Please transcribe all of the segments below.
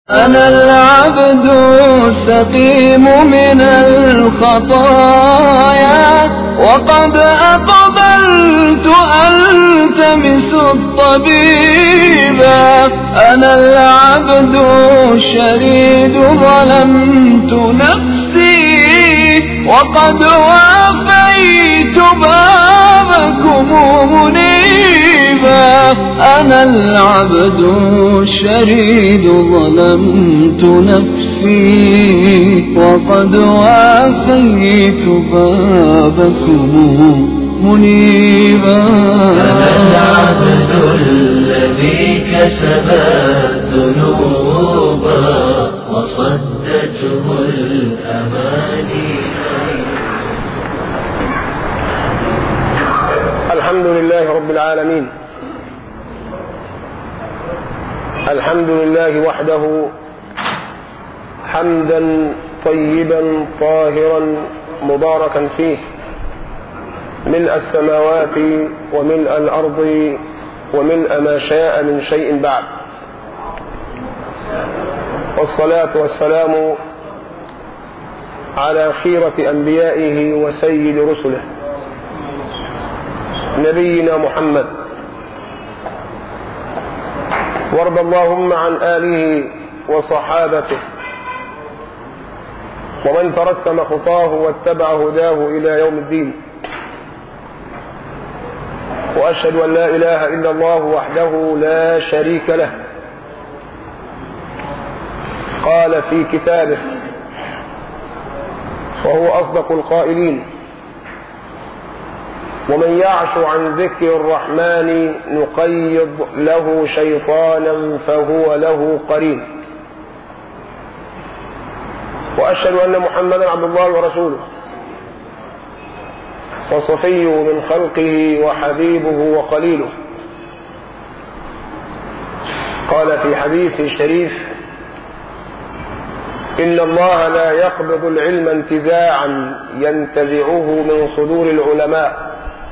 أنا العبد السقيم من الخطايا وقد أقبلت ألتمس الطبيبا أنا العبد الشريد ظلمت نفسي وقد وافيت بابكم منيبا أنا العبد الشريد ظلمت نفسي وقد وافيت بابكم منيبا أنا العبد الذي كسب الذنوب وصدته الأماني الحمد لله رب العالمين الحمد لله وحده حمدا طيبا طاهرا مباركا فيه ملء السماوات وملء الارض وملء ما شاء من شيء بعد والصلاه والسلام على خيره انبيائه وسيد رسله نبينا محمد وارض اللهم عن آله وصحابته ومن ترسم خطاه واتبع هداه إلى يوم الدين وأشهد أن لا إله إلا الله وحده لا شريك له قال في كتابه وهو أصدق القائلين ومن يعش عن ذكر الرحمن نقيض له شيطانا فهو له قرين واشهد ان محمدا عبد الله ورسوله وصفيه من خلقه وحبيبه وخليله قال في حديث الشريف ان الله لا يقبض العلم انتزاعا ينتزعه من صدور العلماء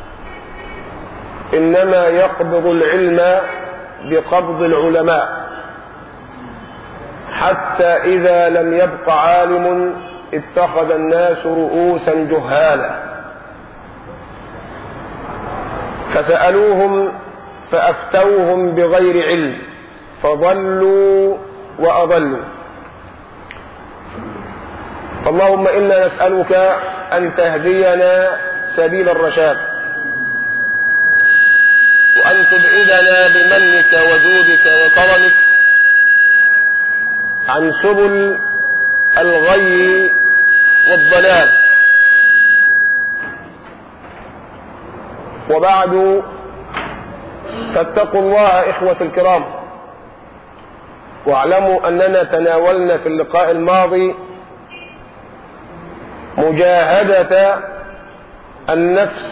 انما يقبض العلم بقبض العلماء حتى اذا لم يبق عالم اتخذ الناس رؤوسا جهالا فسالوهم فافتوهم بغير علم فضلوا واضلوا اللهم انا نسالك ان تهدينا سبيل الرشاد وأن تبعدنا بمنك وجودك وكرمك عن سبل الغي والضلال وبعد فاتقوا الله إخوة الكرام واعلموا أننا تناولنا في اللقاء الماضي مجاهدة النفس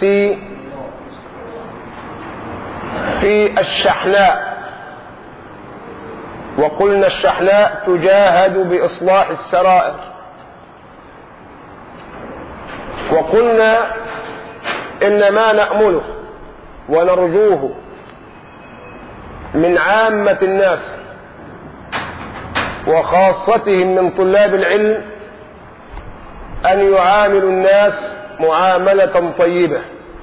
في الشحناء وقلنا الشحناء تجاهد بإصلاح السرائر وقلنا إن ما نأمله ونرجوه من عامة الناس وخاصتهم من طلاب العلم أن يعاملوا الناس معاملة طيبة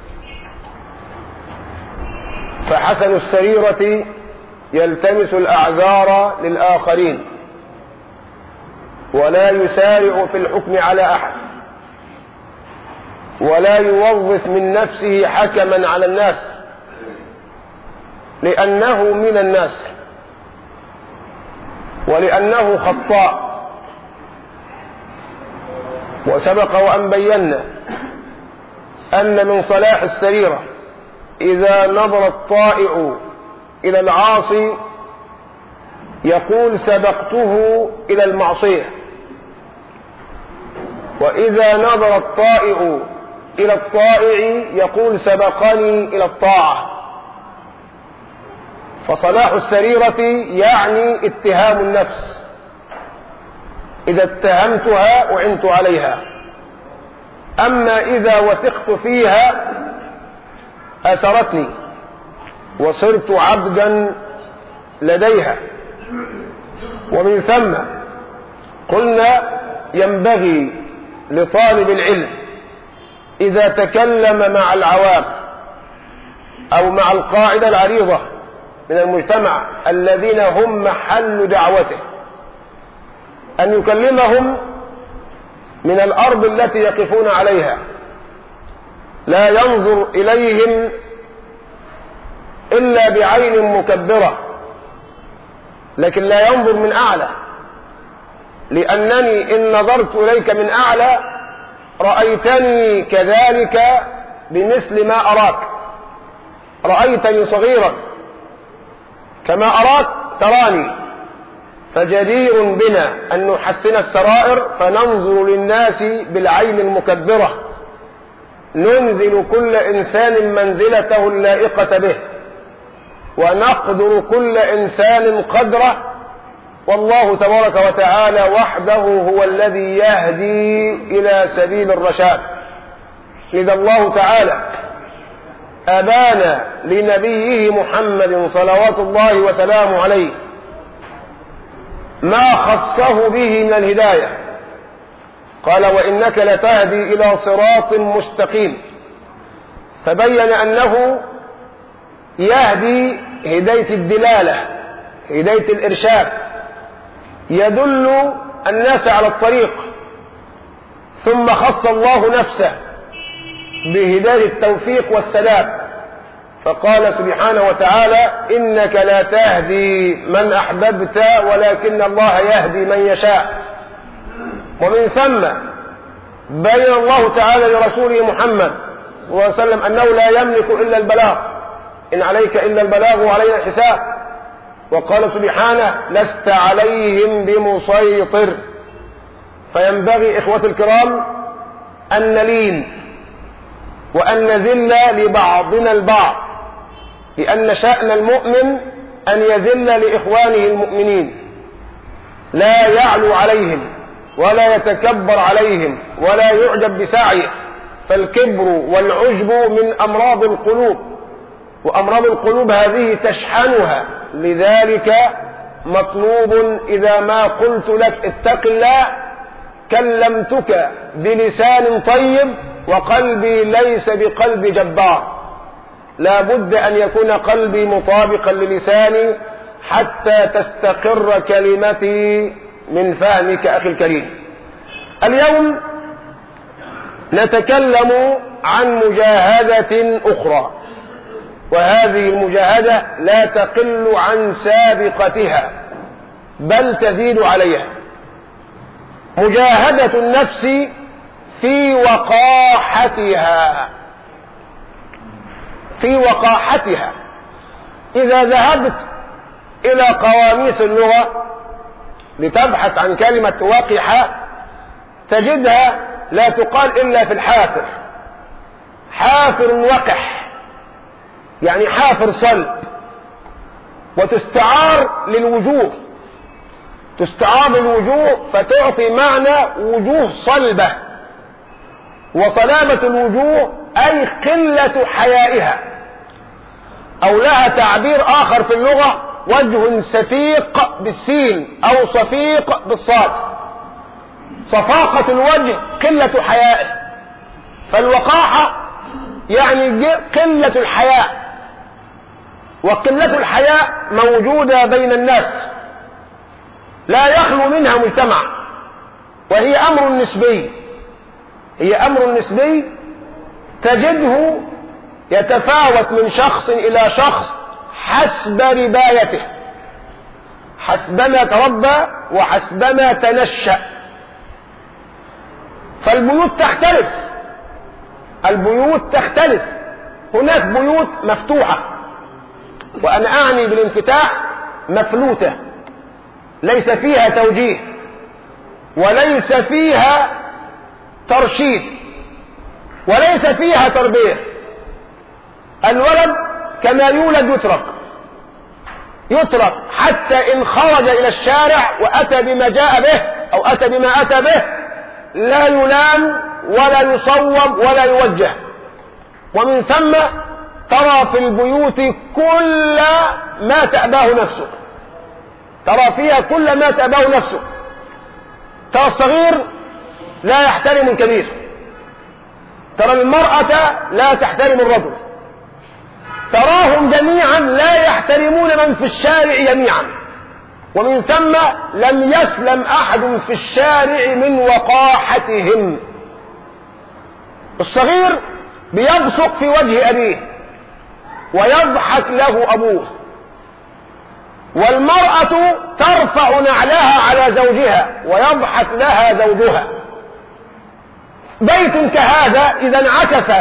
فحسن السريرة يلتمس الأعذار للآخرين ولا يسارع في الحكم على أحد ولا يوظف من نفسه حكما على الناس لأنه من الناس ولأنه خطاء وسبق وأن بينا أن من صلاح السريرة إذا نظر الطائع إلى العاصي يقول سبقته إلى المعصية وإذا نظر الطائع إلى الطائع يقول سبقني إلى الطاعة فصلاح السريرة يعني اتهام النفس إذا اتهمتها أعنت عليها أما إذا وثقت فيها أسرتني وصرت عبدا لديها ومن ثم قلنا ينبغي لطالب العلم إذا تكلم مع العوام أو مع القاعدة العريضة من المجتمع الذين هم محل دعوته أن يكلمهم من الأرض التي يقفون عليها لا ينظر إليهم إلا بعين مكبرة لكن لا ينظر من أعلى لأنني إن نظرت إليك من أعلى رأيتني كذلك بمثل ما أراك رأيتني صغيرا كما أراك تراني فجدير بنا أن نحسن السرائر فننظر للناس بالعين المكبرة ننزل كل إنسان منزلته اللائقة به ونقدر كل إنسان قدره والله تبارك وتعالى وحده هو الذي يهدي إلى سبيل الرشاد إذا الله تعالى أبان لنبيه محمد صلوات الله وسلامه عليه ما خصه به من الهداية قال وإنك لتهدي إلى صراط مستقيم فبين أنه يهدي هداية الدلالة هداية الإرشاد يدل الناس على الطريق ثم خص الله نفسه بهداية التوفيق والسلام فقال سبحانه وتعالى إنك لا تهدي من أحببت ولكن الله يهدي من يشاء ومن ثم بين الله تعالى لرسوله محمد صلى الله عليه وسلم أنه لا يملك إلا البلاغ إن عليك إلا البلاغ وعلينا الحساب وقال سبحانه لست عليهم بمسيطر فينبغي إخوة الكرام أن نلين وأن نذل لبعضنا البعض لأن شأن المؤمن أن يذل لإخوانه المؤمنين لا يعلو عليهم ولا يتكبر عليهم ولا يعجب بسعيه فالكبر والعجب من أمراض القلوب وأمراض القلوب هذه تشحنها لذلك مطلوب إذا ما قلت لك اتق الله كلمتك بلسان طيب وقلبي ليس بقلب جبار لا بد أن يكون قلبي مطابقا للساني حتى تستقر كلمتي من فهمك أخي الكريم اليوم نتكلم عن مجاهدة أخرى وهذه المجاهدة لا تقل عن سابقتها بل تزيد عليها مجاهدة النفس في وقاحتها في وقاحتها إذا ذهبت إلى قواميس اللغة لتبحث عن كلمة وقحة تجدها لا تقال إلا في الحافر حافر وقح يعني حافر صلب وتستعار للوجوه تستعار للوجوه فتعطي معنى وجوه صلبة وصلابة الوجوه أي قلة حيائها أو لها تعبير آخر في اللغة وجه سفيق بالسين أو صفيق بالصاد صفاقة الوجه قلة حيائه فالوقاحة يعني قلة الحياء وقلة الحياء موجودة بين الناس لا يخلو منها مجتمع وهي أمر نسبي هي أمر نسبي تجده يتفاوت من شخص إلى شخص حسب ربايته حسبما تربى وحسبما تنشأ فالبيوت تختلف البيوت تختلف هناك بيوت مفتوحة وأنا أعني بالانفتاح مفلوتة ليس فيها توجيه وليس فيها ترشيد وليس فيها تربية الولد كما يولد يترك يترك حتى إن خرج إلى الشارع وأتى بما جاء به أو أتى بما أتى به لا يلام ولا يصوب ولا يوجه ومن ثم ترى في البيوت كل ما تأباه نفسك ترى فيها كل ما تأباه نفسه ترى الصغير لا يحترم الكبير ترى المرأة لا تحترم الرجل تراهم جميعا لا يحترمون من في الشارع جميعا ومن ثم لم يسلم أحد في الشارع من وقاحتهم الصغير بيبصق في وجه أبيه ويضحك له أبوه والمرأة ترفع نعلها على زوجها ويضحك لها زوجها بيت كهذا إذا انعكس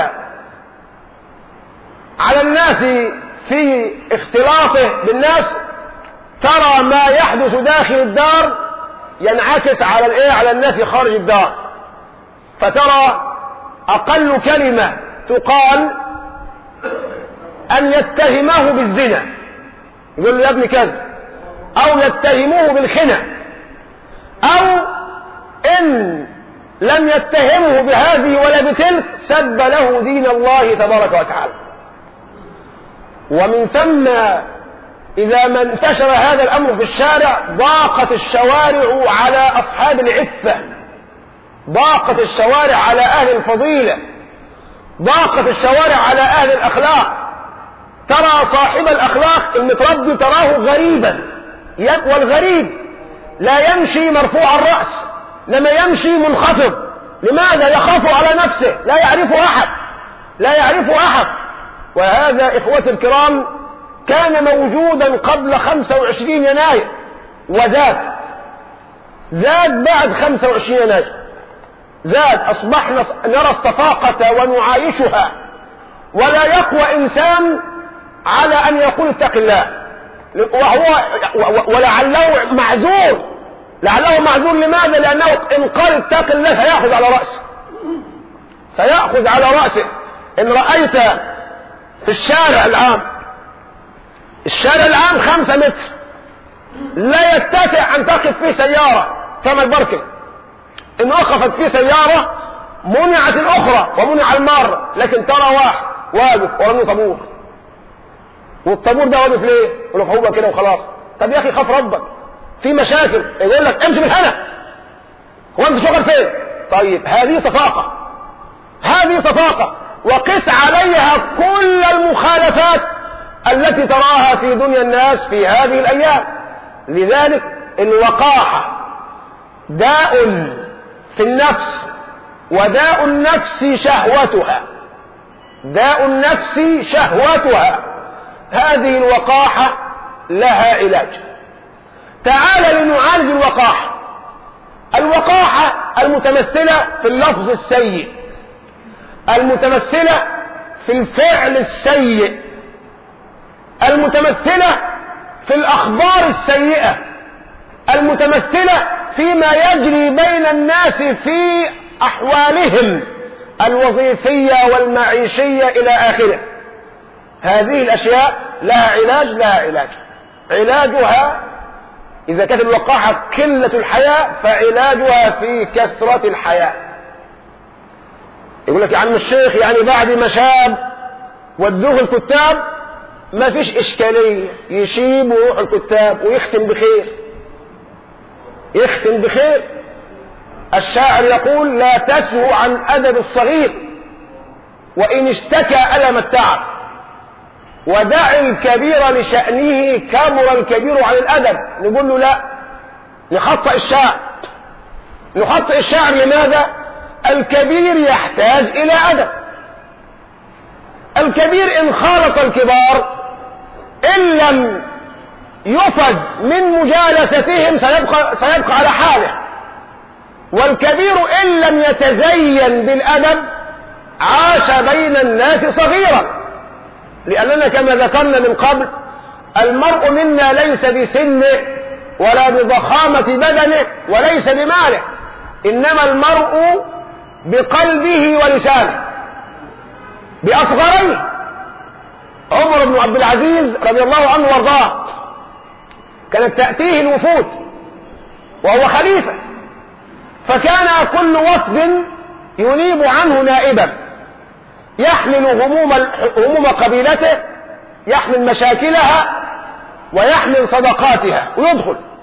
على الناس في اختلاطه بالناس ترى ما يحدث داخل الدار ينعكس على الايه على الناس خارج الدار فترى اقل كلمه تقال ان يتهمه بالزنا يقول له يا ابني كذا او يتهموه بالخنا او ان لم يتهمه بهذه ولا بتلك سب له دين الله تبارك وتعالى ومن ثم إذا ما انتشر هذا الأمر في الشارع ضاقت الشوارع على أصحاب العفة ضاقت الشوارع على أهل الفضيلة ضاقت الشوارع على أهل الأخلاق ترى صاحب الأخلاق المتربي تراه غريبا والغريب لا يمشي مرفوع الرأس لما يمشي منخفض لماذا يخاف على نفسه لا يعرف أحد لا يعرف أحد وهذا إخوتي الكرام كان موجودا قبل 25 يناير وزاد زاد بعد 25 يناير زاد أصبحنا نرى الصفاقة ونعايشها ولا يقوى إنسان على أن يقول اتق الله وهو ولعله معذور لعله معذور لماذا لأنه إن قال اتق الله سيأخذ على رأسه سيأخذ على رأسه إن رأيت في الشارع العام الشارع العام خمسة متر لا يتسع أن تقف فيه سيارة كما البركة إن وقفت فيه سيارة منعت الأخرى ومنع المارة لكن ترى واحد واقف ورمي طابور والطابور ده واقف ليه؟ يقول لك هو كده وخلاص طب يا أخي خاف ربك في مشاكل يقول لك امشي من هنا هو أنت شغل فين؟ طيب هذه صفاقة هذه صفاقة وقس عليها كل المخالفات التي تراها في دنيا الناس في هذه الأيام لذلك الوقاحة داء في النفس وداء النفس شهوتها داء النفس شهوتها هذه الوقاحة لها علاج تعال لنعالج الوقاحة الوقاحة المتمثلة في اللفظ السيء المتمثلة في الفعل السيء المتمثلة في الأخبار السيئة المتمثلة فيما يجري بين الناس في أحوالهم الوظيفية والمعيشية إلى آخره هذه الأشياء لها علاج لها علاج علاجها إذا كانت الوقاحة قلة الحياة فعلاجها في كثرة الحياة يقول لك يا عم الشيخ يعني بعد ما شاب ودوه الكتاب ما فيش إشكالية يشيب ويروح الكتاب ويختم بخير يختم بخير الشاعر يقول لا تسهو عن أدب الصغير وإن اشتكى ألم التعب ودع الكبير لشأنه كبر الكبير عن الأدب نقول له لا نخطئ الشاعر نخطئ الشاعر لماذا الكبير يحتاج إلى أدب الكبير إن خالط الكبار إن لم يفد من مجالستهم سيبقى, سيبقى على حاله والكبير إن لم يتزين بالأدب عاش بين الناس صغيرا لأننا كما ذكرنا من قبل المرء منا ليس بسنه ولا بضخامة بدنه وليس بماله إنما المرء بقلبه ولسانه بأصغريه عمر بن عبد العزيز رضي الله عنه وارضاه كانت تأتيه الوفود وهو خليفة فكان كل وفد ينيب عنه نائبا يحمل هموم هموم قبيلته يحمل مشاكلها ويحمل صدقاتها ويدخل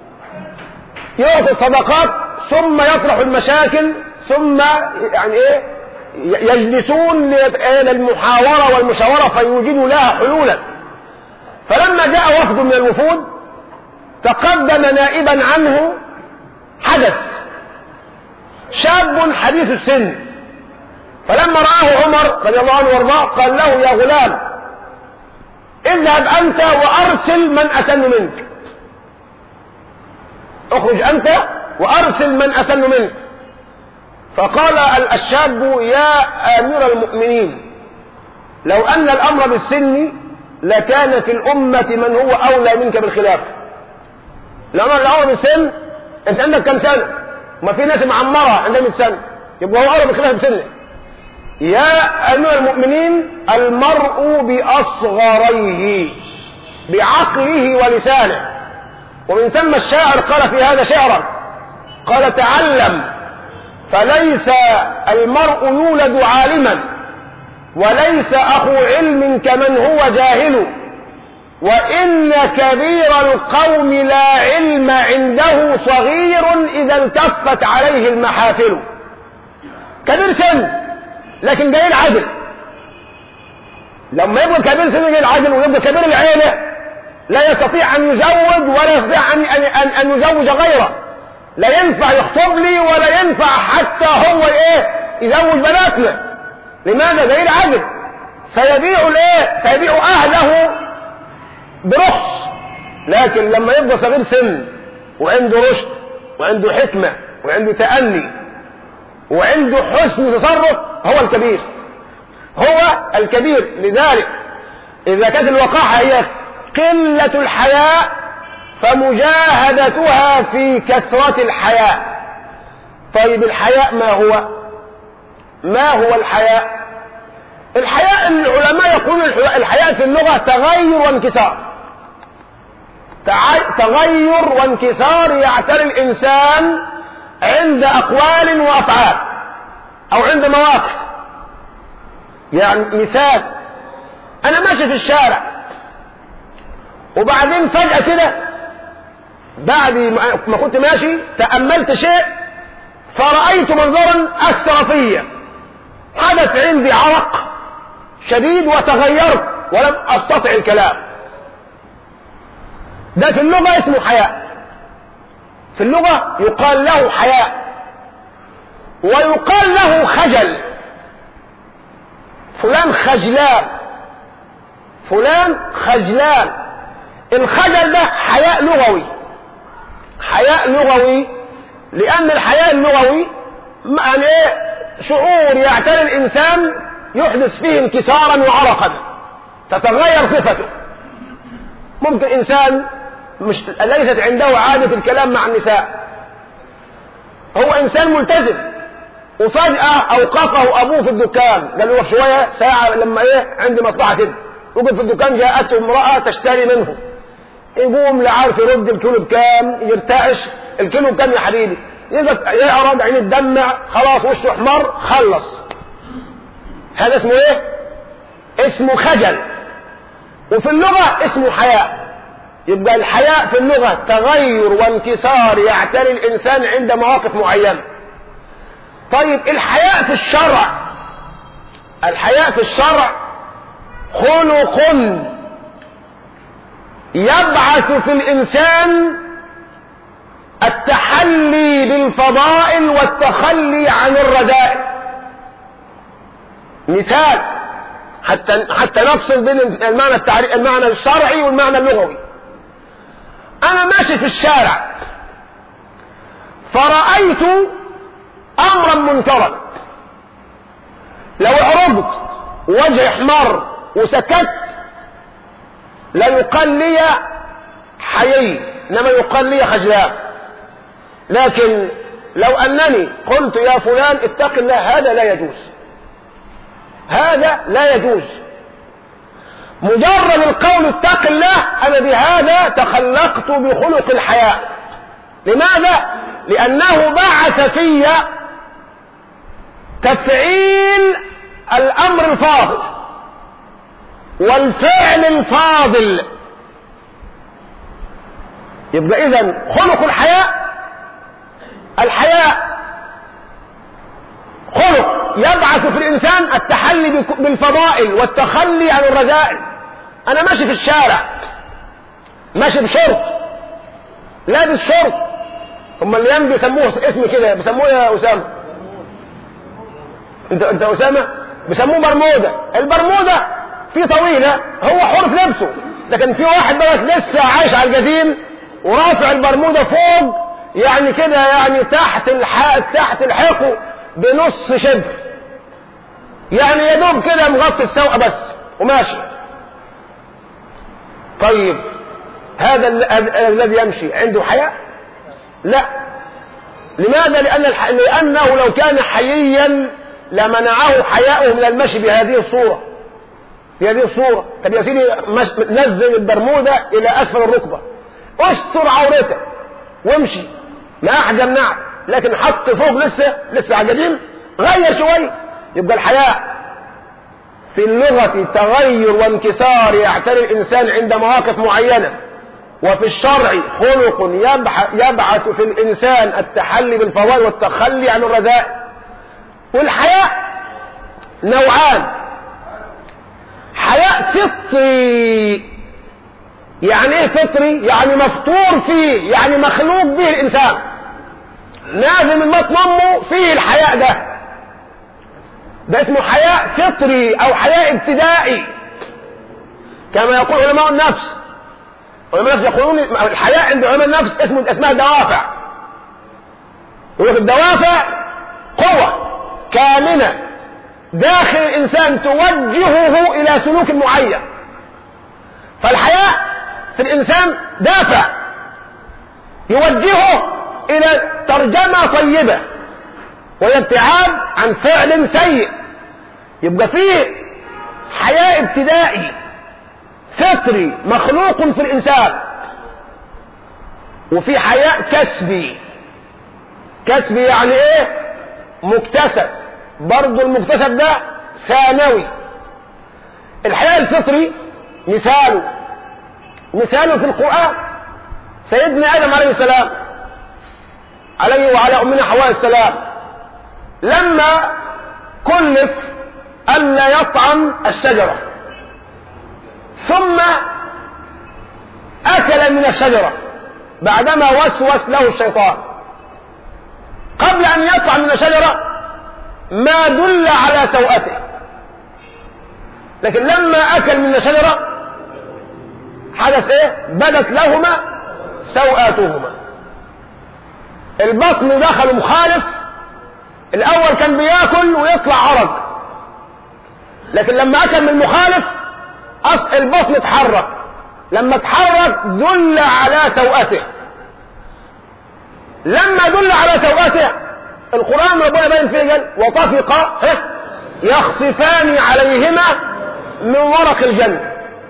يعطي الصدقات ثم يطرح المشاكل ثم يعني ايه يجلسون للمحاورة والمشاورة فيوجدوا لها حلولا فلما جاء وفد من الوفود تقدم نائبا عنه حدث شاب حديث السن فلما رآه عمر رضي الله عنه وارضاه قال له يا غلام اذهب أنت وأرسل من أسن منك اخرج أنت وأرسل من أسن منك فقال الشاب يا آمير المؤمنين لو أن الأمر بالسن لكان في الأمة من هو أولى منك بالخلافة الأمر الأمر بالسن أنت عندك كم سنة ما في ناس معمرة عندها 100 سنة يبقى هو أولى بالخلافة بسنه يا أيها المؤمنين المرء بأصغريه بعقله ولسانه ومن ثم الشاعر قال في هذا شعرا قال تعلم فليس المرء يولد عالما وليس أخو علم كمن هو جاهل وإن كبير القوم لا علم عنده صغير إذا التفت عليه المحافل كبير سن لكن جاي العدل لما يبقى كبير سن جاي العدل ويبقى كبير العيلة لا يستطيع أن يزوج ولا يستطيع أن, أن, أن يزوج غيره لا ينفع يخطب لي ولا ينفع حتى هو ايه يزوج بناتنا لماذا زي العدل سيبيع الايه سيبيع اهله برخص لكن لما يبقى صغير سن وعنده رشد وعنده حكمة وعنده تأني وعنده حسن تصرف هو الكبير هو الكبير لذلك إذا كانت الوقاحة هي قلة الحياء فمجاهدتها في كثرة الحياء طيب الحياء ما هو ما هو الحياء الحياء العلماء يقولون الحياء في اللغة تغير وانكسار تغير وانكسار يعتري الإنسان عند أقوال وأفعال أو عند مواقف يعني مثال أنا ماشي في الشارع وبعدين فجأة كده بعد ما كنت ماشي تأملت شيء فرأيت منظرا أثر فيا حدث عندي عرق شديد وتغيرت ولم أستطع الكلام ده في اللغة اسمه حياء في اللغة يقال له حياء ويقال له خجل فلان خجلان فلان خجلان الخجل ده حياء لغوي حياء لغوي لأن الحياء اللغوي يعني ايه شعور يعتري الإنسان يحدث فيه انكسارا وعرقا تتغير صفته ممكن إنسان مش ليست عنده عادة الكلام مع النساء هو إنسان ملتزم وفجأة أوقفه أبوه في الدكان قال له شوية ساعة لما إيه عندي مصلحة كده وقف في الدكان جاءته امرأة تشتري منه يقوم لا عارف يرد الكيلو بكام يرتعش الكيلو بكام يا حبيبي يقرب عين الدمع خلاص وشه احمر خلص هذا اسمه ايه اسمه خجل وفي اللغة اسمه حياء يبقى الحياء في اللغة تغير وانكسار يعتري الإنسان عند مواقف معينة طيب الحياء في الشرع الحياء في الشرع خلق يبعث في الإنسان التحلي بالفضائل والتخلي عن الرذائل مثال حتى حتى نفصل بين المعنى التعري... المعنى الشرعي والمعنى اللغوي انا ماشي في الشارع فرأيت امرا منكرا لو عرضت وجه احمر وسكت لا يقال لي حيي انما يقال لي خجلان لكن لو انني قلت يا فلان اتق الله هذا لا يجوز هذا لا يجوز مجرد القول اتق الله انا بهذا تخلقت بخلق الحياء لماذا لانه بعث في تفعيل الامر الفاضل والفعل الفاضل يبقى اذا خلق الحياء الحياء خلق يبعث في الإنسان التحلي بك- بالفضائل والتخلي عن الرذائل أنا ماشي في الشارع ماشي بشرط لابس شرط هم اللي يم بيسموه اسم كده بيسموه يا أسامة انت انت أسامة بيسموه برمودا البرمودا في طويلة هو حر في لبسه لكن في واحد بقى لسه عايش على القديم ورافع البرمودا فوق يعني كده يعني تحت الح... تحت الحقه بنص شبر يعني يا دوب كده مغطي السوقة بس وماشي طيب هذا ال- ال- الذي يمشي عنده حياء لا لماذا لأن الح... لأنه لو كان حييا لمنعه حياؤه من المشي بهذه الصورة بهذه الصورة طب يا سيدي مش... نزل البرمودة إلى أسفل الركبة استر عورتك وامشي ما أحد يمنعك لكن حط فوق لسه لسه على القديم غير شوية يبقى الحياء في اللغة تغير وانكسار يعتري الإنسان عند مواقف معينة وفي الشرع خلق يبح- يبعث في الإنسان التحلي بالفضائل والتخلي عن الرذائل والحياء نوعان حياء فطري يعني ايه فطري يعني مفطور فيه يعني مخلوق به الإنسان نازل من بطن أمه فيه الحياء ده ده اسمه حياء فطري أو حياء ابتدائي كما يقول علماء النفس علماء النفس يقولون الحياء عند علماء النفس اسمه اسمها دوافع يقول لك الدوافع قوة كامنة داخل الإنسان توجهه إلى سلوك معين فالحياء في الإنسان دافع يوجهه إلى ترجمة طيبة والابتعاد عن فعل سيء يبقى فيه حياء ابتدائي فطري مخلوق في الإنسان وفي حياء كسبي كسبي يعني ايه مكتسب برضو المكتسب ده ثانوي الحياء الفطري مثاله مثاله في القرآن سيدنا آدم عليه السلام عليه وعلى أمنا حواء السلام لما كلف ألا يطعم الشجرة ثم أكل من الشجرة بعدما وسوس له الشيطان قبل أن يطعم من الشجرة ما دل على سوءته لكن لما أكل من الشجرة حدث إيه بدت لهما سوءاتهما البطن دخل مخالف الأول كان بياكل ويطلع عرق لكن لما أكل من المخالف أص البطن اتحرك لما اتحرك دل على سوءته لما دل على سوءته القرآن ربنا باين فيه قال وطفقا يخصفان عليهما من ورق الجنة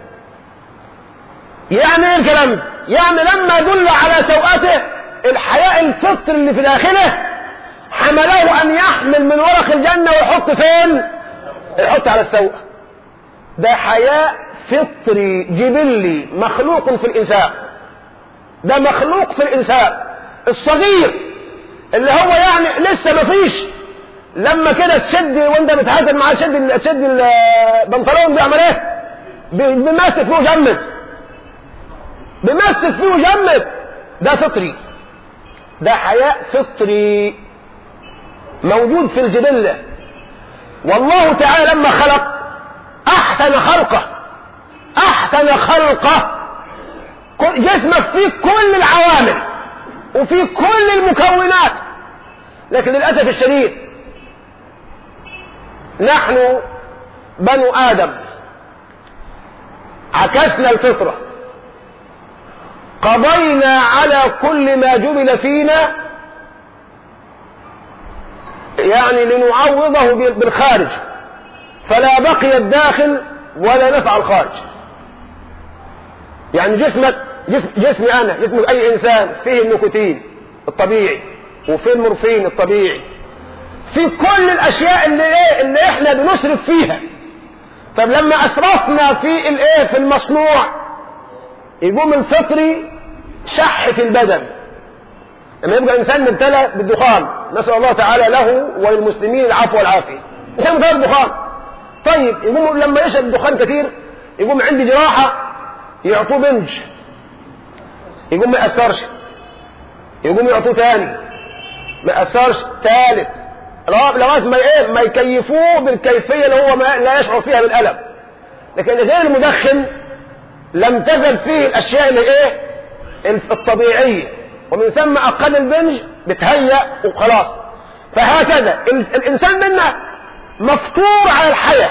يعني ايه الكلام ده؟ يعني لما دل على سوءته الحياء الفطر اللي في داخله حمله ان يحمل من ورق الجنة ويحط فين يحط على السوءة ده حياء فطري جبلي مخلوق في الإنسان ده مخلوق في الإنسان الصغير اللي هو يعني لسه ما فيش لما كده تشد وانت بتهاجم معاه تشد تشد البنطلون بيعمل ايه؟ بيمسك فيه جمد بيمسك فيه جمد ده فطري ده حياء فطري موجود في الجبلة والله تعالى لما خلق أحسن خلقه أحسن خلقه جسمك فيه كل العوامل وفيه كل المكونات لكن للأسف الشديد نحن بنو آدم عكسنا الفطرة قضينا على كل ما جبل فينا يعني لنعوضه بالخارج فلا بقي الداخل ولا نفع الخارج يعني جسمك جسم جسمي انا جسم اي انسان فيه النيكوتين الطبيعي وفيه المورفين الطبيعي في كل الاشياء اللي ايه اللي احنا بنسرف فيها طب لما اسرفنا في الايه في المصنوع يقوم الفطري شح في البدن لما يبقى انسان مبتلى بالدخان نسال الله تعالى له وللمسلمين العفو والعافيه انسان مبتلى بالدخان طيب يقوم لما يشرب دخان كثير يقوم عندي جراحه يعطوه بنج يقوم ما ياثرش يقوم يعطوه تاني ما ياثرش ثالث لغايه ما ايه ما يكيفوه بالكيفيه اللي هو ما لا يشعر فيها بالالم لكن غير المدخن لم تزل فيه الاشياء اللي ايه الطبيعيه ومن ثم اقل البنج بتهيأ وخلاص فهكذا ال- الانسان منا مفطور على الحياه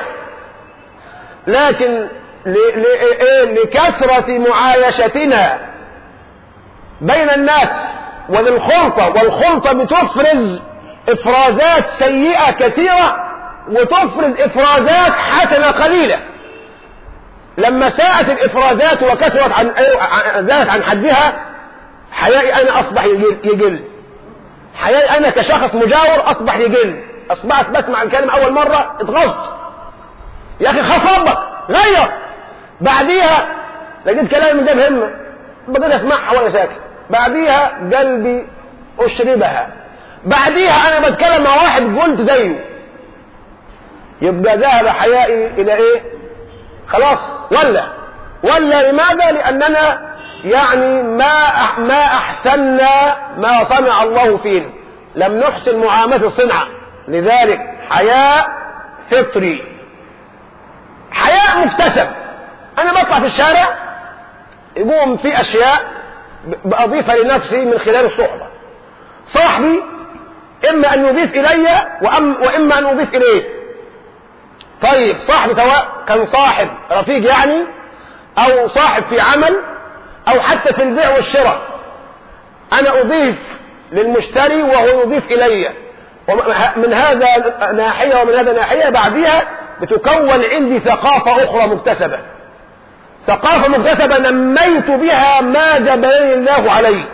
لكن ل- ل- إيه؟ لكثرة معايشتنا بين الناس وللخلطة والخلطة بتفرز افرازات سيئة كثيرة وتفرز افرازات حسنة قليلة لما ساءت الافرازات وكثرت عن زادت عن حدها حيائي انا اصبح يجل, يجل. حيائي انا كشخص مجاور اصبح يجل اصبحت بسمع الكلمة اول مرة اتغصت يا اخي خاف ربك غير بعديها لقيت كلام من ده مهمة بدأت اسمعها وانا ساكت بعديها قلبي اشربها بعديها انا بتكلم مع واحد قلت زيه يبقى ذهب حيائي الى ايه خلاص ولا ولا لماذا لاننا يعني ما ما احسننا ما صنع الله فينا لم نحسن معامله الصنعه لذلك حياء فطري حياء مكتسب انا بطلع في الشارع يقوم في اشياء باضيفها لنفسي من خلال الصحبه صاحبي اما ان يضيف الي وأم واما ان اضيف اليه طيب صاحبي سواء كان صاحب رفيق يعني او صاحب في عمل او حتى في البيع والشراء انا اضيف للمشتري وهو يضيف الي من هذا ناحية ومن هذا ناحية بعدها بتكون عندي ثقافة أخرى مكتسبة ثقافة مكتسبة نميت بها ما جبلني الله عليه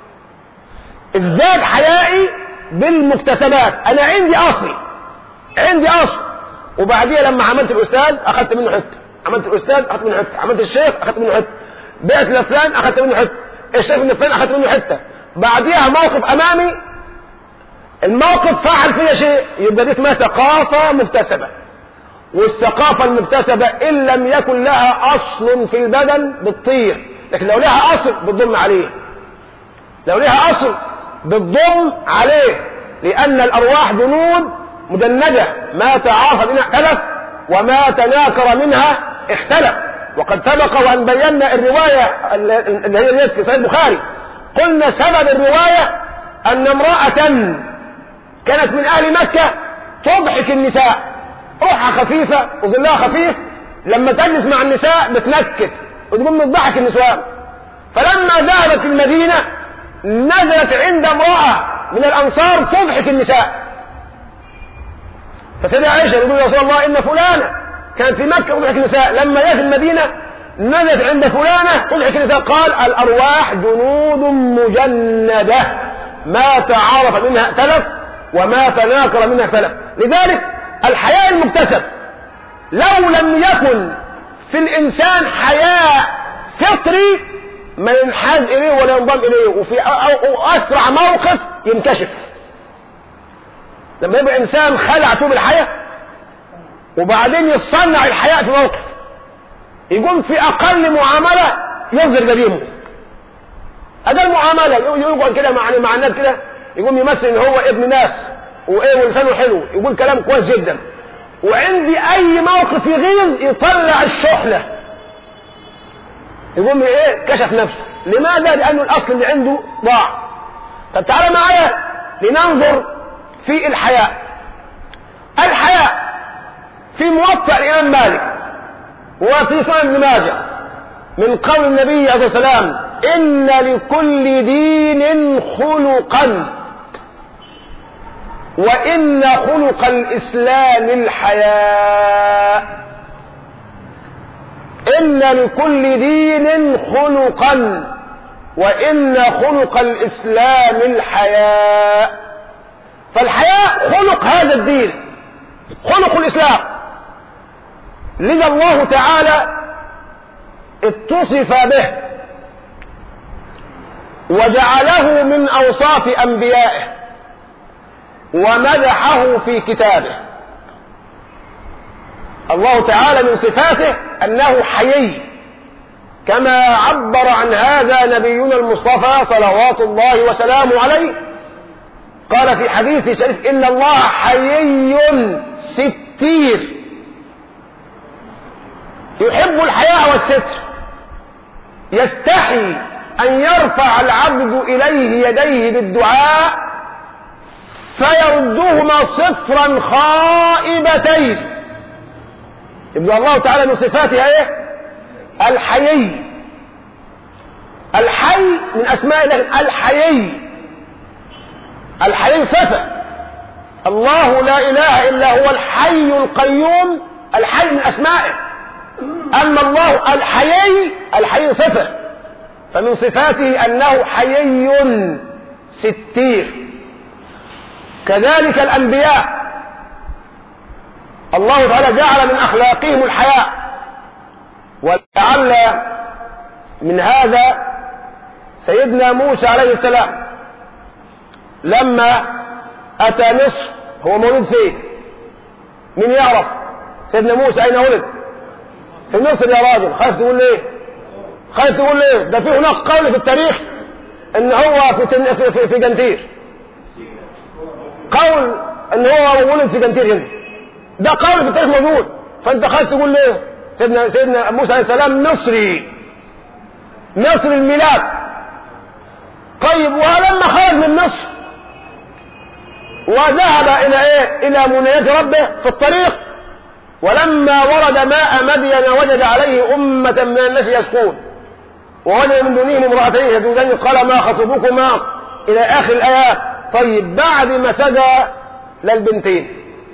ازداد حيائي بالمكتسبات أنا عندي أصلي عندي أصل وبعديها لما عملت الأستاذ أخذت منه حتة عملت الأستاذ أخذت منه حتة عملت الشيخ أخذت منه حتة بعت لفلان أخذت منه حتة الشيخ من فلان أخذت منه حتة بعديها موقف أمامي الموقف فعل فيها شيء يبقى دي اسمها ثقافة مكتسبة والثقافة المكتسبة إن لم يكن لها أصل في البدن بتطير لكن لو لها أصل بتضم عليه لو لها أصل بتضم عليه لأن الأرواح جنود مجندة ما تعارف منها اختلف وما تناكر منها اختلف وقد سبق وأن بينا الرواية اللي هي ديت في صحيح البخاري قلنا سبب الرواية أن امرأة كانت من أهل مكة تضحك النساء روحها خفيفة وظلها خفيف لما تجلس مع النساء بتنكت وتقوم بتضحك النسوان فلما ذهبت المدينة نزلت عند امرأة من الأنصار تضحك النساء فسيدة عائشة يقول يا رسول الله إن فلانة كانت في مكة تضحك النساء لما جاءت المدينة نزلت عند فلانة تضحك النساء قال الأرواح جنود مجندة ما تعارف منها ائتلف وما تناكر منها اختلف لذلك الحياء المكتسب لو لم يكن في الإنسان حياء فطري ما ينحاز إليه ولا ينضم إليه وفي أسرع موقف ينكشف لما يبقى إنسان خلع توب الحياة وبعدين يصنع الحياء في موقف يقوم في أقل معاملة يظهر قديمه أقل معاملة يقعد كده مع مع الناس كده يقوم يمثل إن هو ابن ناس وايه ولسانه حلو يقول كلام كويس جدا وعندي اي موقف يغيظ يطلع الشحنه يقوم ايه كشف نفسه لماذا لانه الاصل اللي عنده ضاع طب تعالى معايا لننظر في الحياء الحياء في موطأ الامام مالك وفي سنن ابن ماجه من قول النبي عليه الصلاه والسلام ان لكل دين خلقا وإن خلق الإسلام الحياء إن لكل دين خلقا وإن خلق الإسلام الحياء فالحياء خلق هذا الدين خلق الإسلام لذا الله تعالى اتصف به وجعله من أوصاف أنبيائه ومدحه في كتابه الله تعالى من صفاته أنه حيي كما عبر عن هذا نبينا المصطفى صلوات الله وسلامه عليه قال في حديث شريف إن الله حيي ستير يحب الحياء والستر يستحي أن يرفع العبد إليه يديه بالدعاء فيردهما صفرا خائبتين يبقى الله تعالى من صفاتها ايه الحيي الحي من اسماء الله الحيي الحيي صفه الله لا اله الا هو الحي القيوم الحي من اسمائه اما الله الحيي الحي صفه فمن صفاته انه حيي ستير كذلك الانبياء الله تعالى جعل من اخلاقهم الحياء ولعل من هذا سيدنا موسى عليه السلام لما اتى مصر هو مولود فين من يعرف سيدنا موسى اين ولد في مصر يا راجل خايف تقول ليه خايف تقول ليه ده في هناك قول في التاريخ ان هو في تن... في, في, في جنتير قول ان هو ولد في جنتير هنا ده قول في التاريخ موجود فانت خايف تقول ليه سيدنا سيدنا موسى عليه السلام مصري مصر الميلاد طيب ولما خرج من مصر وذهب الى ايه الى منايات ربه في الطريق ولما ورد ماء مدين وجد عليه أمة من الناس يسقون ووجد من دونهم امرأتين يزودان قال ما خطبكما إلى آخر الآيات طيب بعد ما سجى للبنتين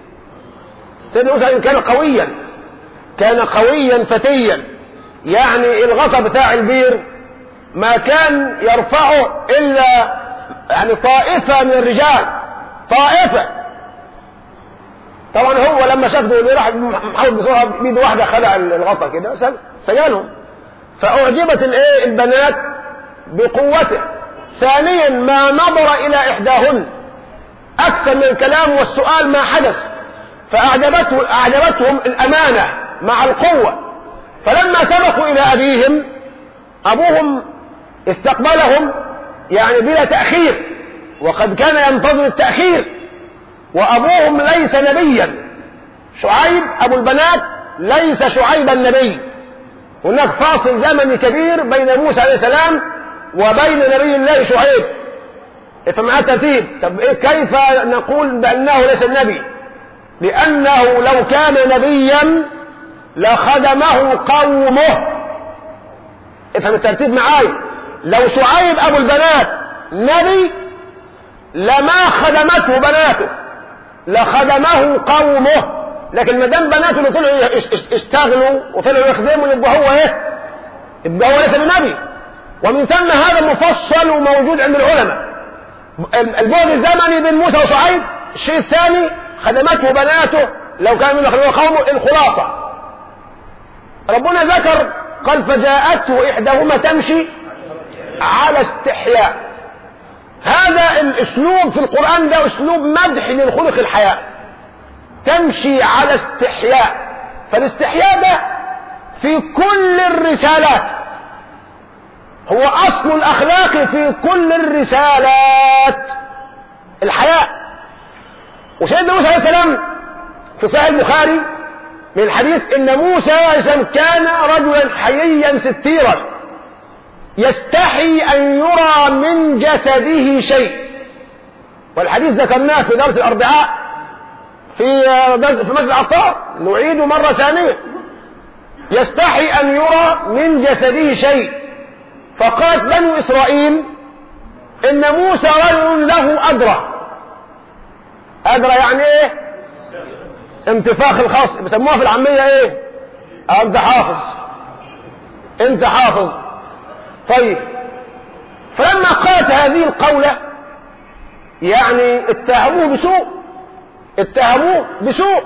سيدنا موسى كان قويا كان قويا فتيا يعني الغطا بتاع البير ما كان يرفعه إلا يعني طائفة من الرجال طائفة طبعا هو لما شاف دول راح محاول بسرعه بيده واحده خلع الغطا كده سجلهم فاعجبت الايه البنات بقوته ثانيا ما نظر الى احداهن اكثر من الكلام والسؤال ما حدث فاعجبته اعجبتهم الامانه مع القوه فلما سبقوا الى ابيهم ابوهم استقبلهم يعني بلا تاخير وقد كان ينتظر التاخير وابوهم ليس نبيا شعيب ابو البنات ليس شعيب النبي هناك فاصل زمني كبير بين موسى عليه السلام وبين نبي الله شعيب فمع الترتيب طب إيه كيف نقول بانه ليس النبي لانه لو كان نبيا لخدمه قومه افهم الترتيب معاي لو شعيب ابو البنات نبي لما خدمته بناته لخدمه قومه لكن ما دام بناته اللي طلعوا اشتغلوا وطلعوا يخدموا يبقى هو ايه؟ يبقى هو ليس بنبي ومن ثم هذا مفصل وموجود عند العلماء البعد الزمني بين موسى وشعيب الشيء الثاني خدمته بناته لو كان من يخدموا قومه الخلاصه ربنا ذكر قال فجاءته احداهما تمشي على استحياء هذا الاسلوب في القرآن ده اسلوب مدح للخلق الحياء تمشي على استحياء فالاستحياء ده في كل الرسالات هو اصل الاخلاق في كل الرسالات الحياء وسيدنا موسى عليه السلام في صحيح البخاري من الحديث ان موسى عليه السلام كان رجلا حييا ستيرا يستحي أن يرى من جسده شيء والحديث ذكرناه في درس الأربعاء في في مسجد عطار نعيده مرة ثانية يستحي أن يرى من جسده شيء فقالت بنو إسرائيل إن موسى رجل له أدرى أدرى يعني إيه؟ انتفاخ الخاص بيسموها في العامية إيه؟ أنت حافظ أنت حافظ طيب فلما قالت هذه القولة يعني اتهموه بسوء اتهموه بسوء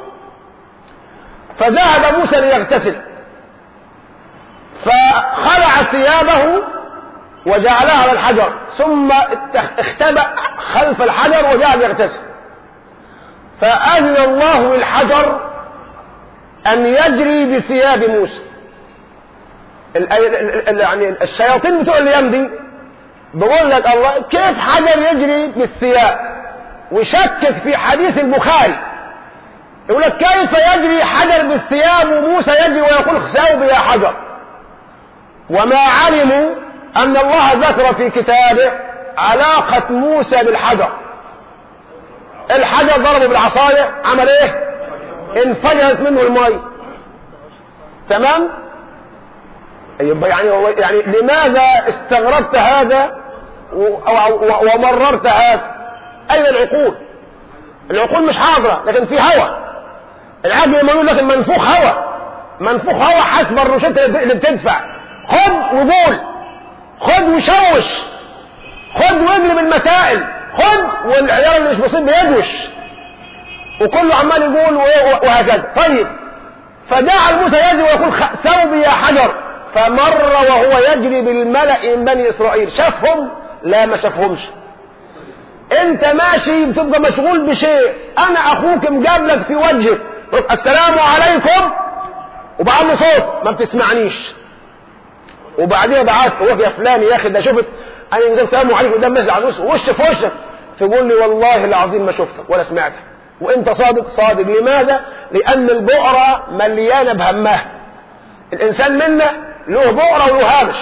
فذهب موسى ليغتسل فخلع ثيابه وجعلها على الحجر ثم اتخ- اختبأ خلف الحجر وجعل يغتسل فأذن الله للحجر أن يجري بثياب موسى ال- ال- ال- ال- يعني الشياطين بتوع الايام دي بقول لك الله كيف حجر يجري بالثياب ويشكك في حديث البخاري يقول لك كيف يجري حجر بالثياب وموسى يجري ويقول ثوب يا حجر وما علموا ان الله ذكر في كتابه علاقة موسى بالحجر الحجر ضربه بالعصاية عمل ايه انفجرت منه المي تمام يبقى يعني هو يعني لماذا استغربت هذا و- و- و- ومررت هذا اين العقول العقول مش حاضرة لكن في هوى العقل لما يقول لك المنفوخ هوى منفوخ هوى حسب الروشته اللي بتدفع خد وقول خد وشوش خد واقلب المسائل خد والعيال اللي مش بسيط بيدوش وكله عمال يقول و- وهكذا طيب فجعل موسى يجري ويقول خ- ثوبي يا حجر فمر وهو يجري بالملأ من بني إسرائيل شافهم لا ما شافهمش انت ماشي بتبقى مشغول بشيء انا اخوك مقابلك في وجهك قلت السلام عليكم وبعلي صوت ما بتسمعنيش وبعدين بعت هو يا فلان يا اخي ده شفت انا نزلت السلام عليكم قدام مسجد على الوش وش في وشك تقول لي والله العظيم ما شفتك ولا سمعتك وانت صادق صادق لماذا لان البؤره مليانه بهمها الانسان منا له بؤره وله هامش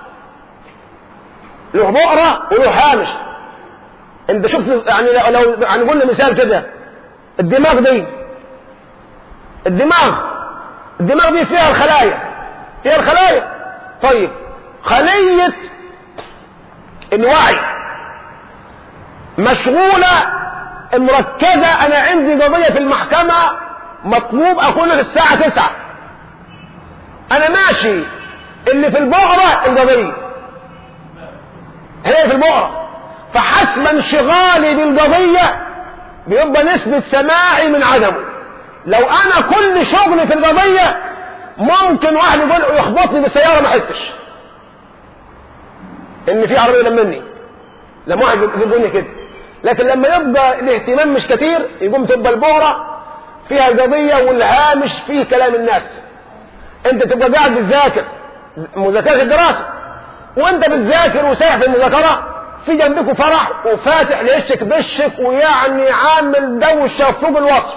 له بؤره وله هامش انت شفت يعني لو لو يعني قلنا مثال كده الدماغ دي الدماغ الدماغ دي فيها الخلايا فيها الخلايا طيب خلية الوعي مشغولة مركزة انا عندي قضية في المحكمة مطلوب اكون في الساعة تسعة انا ماشي اللي في البقرة القضية هي في البقرة فحسب انشغالي بالقضية بيبقى نسبة سماعي من عدمه لو انا كل شغلي في القضية ممكن واحد يقول يخبطني بالسيارة ما احسش ان في عربية مني لما واحد يقولني كده لكن لما يبقى الاهتمام مش كتير يقوم تبقى البقرة فيها القضية والهامش فيه كلام الناس انت تبقى قاعد بتذاكر مذاكرة الدراسة وانت بتذاكر وسايح في المذاكرة في جنبك فرح وفاتح لوشك بشك ويعني عامل دوشة فوق الوصف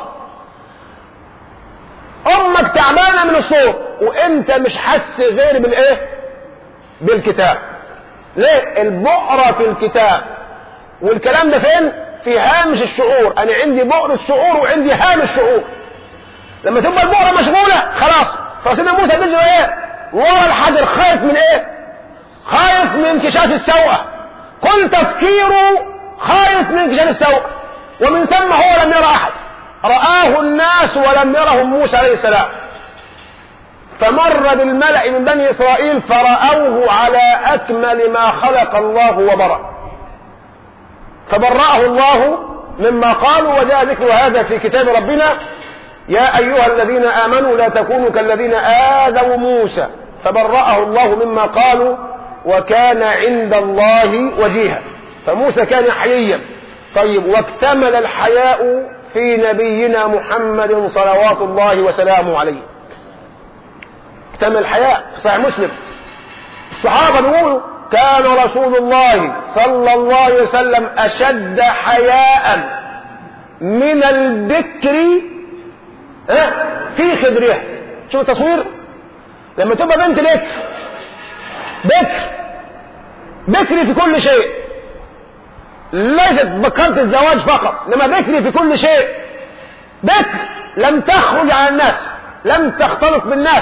امك تعبانة من الصوت وانت مش حس غير بالايه بالكتاب ليه البؤرة في الكتاب والكلام ده فين في هامش الشعور انا عندي بؤرة شعور وعندي هامش شعور لما تبقى البؤرة مشغولة خلاص فسيدنا موسى بيجري ايه ورا الحجر خايف من ايه خايف من انكشاف السوءة كل تفكيره خايف من انكشاف السوءة ومن ثم هو لم يرى احد رآه الناس ولم يرهم موسى عليه السلام فمر بالملأ من بني إسرائيل فرأوه على أكمل ما خلق الله وبرأ فبرأه الله مما قالوا وجاء ذكر هذا في كتاب ربنا يا أيها الذين آمنوا لا تكونوا كالذين آذوا موسى فبرأه الله مما قالوا وكان عند الله وجيها فموسى كان حييا طيب واكتمل الحياء في نبينا محمد صلوات الله وسلامه عليه اكتمل الحياء في صحيح مسلم الصحابة بيقولوا كان رسول الله صلى الله عليه وسلم أشد حياء من البكر اه في خدرها شوف التصوير لما تبقى بنت لك بكر بكري في كل شيء ليست بكرة الزواج فقط لما بكري في كل شيء بكر لم تخرج على الناس لم تختلط بالناس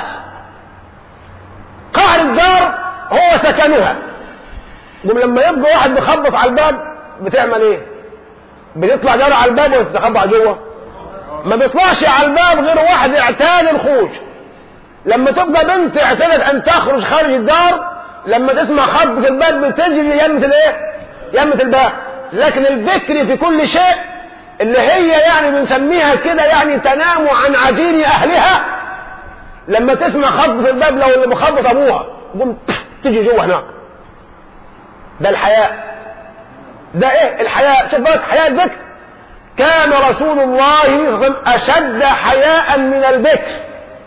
قعر الدار هو سكنها قوم لما يبقى واحد بيخبط على الباب بتعمل ايه بتطلع جرى على الباب ولا تستخبى جوه ما بيطلعش على الباب غير واحد اعتاد الخروج لما تبقى بنت اعتادت ان تخرج خارج الدار لما تسمع خبط الباب بتجري يمة الايه يمة الباب لكن البكر في كل شيء اللي هي يعني بنسميها كده يعني تنام عن عجين اهلها لما تسمع خبط الباب لو اللي بخبط ابوها قوم تيجي جوه هناك ده الحياء ده ايه الحياء شوف بقى حياء البكر كان رسول الله صلى الله عليه وسلم اشد حياء من البكر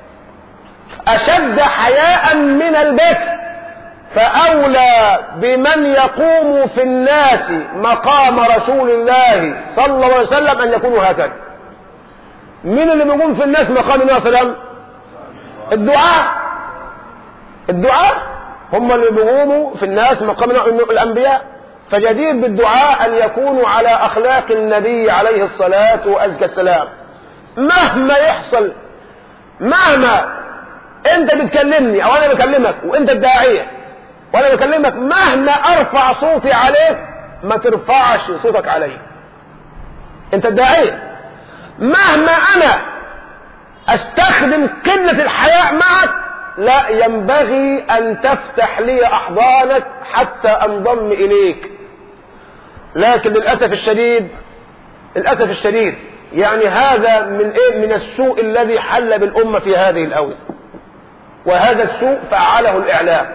اشد حياء من البكر فاولى بمن يقوم في الناس مقام رسول الله صلى الله عليه وسلم ان يكونوا هكذا مين اللي بيقوم في الناس مقام النبي صلى الله عليه وسلم الدعاء الدعاء هم اللي بيقوموا في الناس مقام الانبياء فجدير بالدعاء ان يكونوا على اخلاق النبي عليه الصلاه وازكى السلام مهما يحصل مهما انت بتكلمني او انا بكلمك وانت الداعيه وانا بكلمك مهما ارفع صوتي عليك ما ترفعش صوتك علي انت الداعيه مهما انا استخدم قله الحياء معك لا ينبغي ان تفتح لي احضانك حتى انضم اليك لكن للاسف الشديد للاسف الشديد يعني هذا من ايه من السوء الذي حل بالامه في هذه الاونه وهذا السوء فعله الاعلام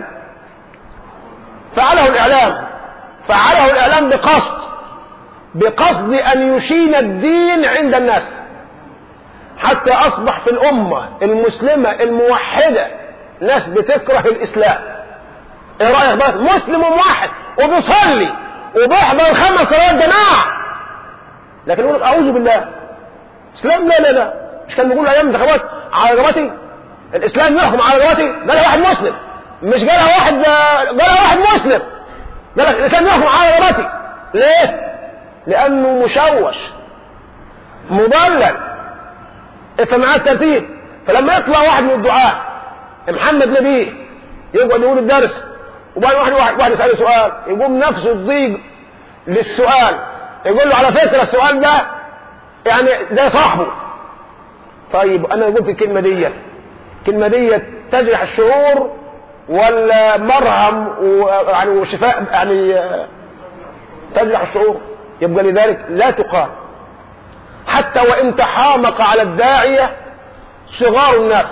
فعله الاعلام فعله الاعلام بقصد بقصد ان يشين الدين عند الناس حتى اصبح في الامه المسلمه الموحده ناس بتكره الاسلام ايه رايك بقى مسلم موحد وبيصلي وبيحضر خمس صلوات جماعه لكن يقول لك اعوذ بالله اسلام لا لا لا مش كان بيقول ايام انتخابات على رغبتي الاسلام يحكم على رغبتي قالها واحد مسلم مش قالها واحد قالها واحد مسلم قال لك الاسلام يحكم على رغبتي ليه لانه مشوش مضلل افهم الترتيب فلما يطلع واحد من الدعاة محمد نبيه يقعد يقول الدرس وبعدين واحد واحد, واحد يسأله سؤال يقوم نفسه تضيق للسؤال يقول له على فكرة السؤال ده يعني زي صاحبه طيب انا قلت الكلمة دي الكلمة دي تجرح الشعور ولا مرهم ويعني وشفاء يعني تجرح الشعور يبقى لذلك لا تقال حتى وان تحامق على الداعية صغار الناس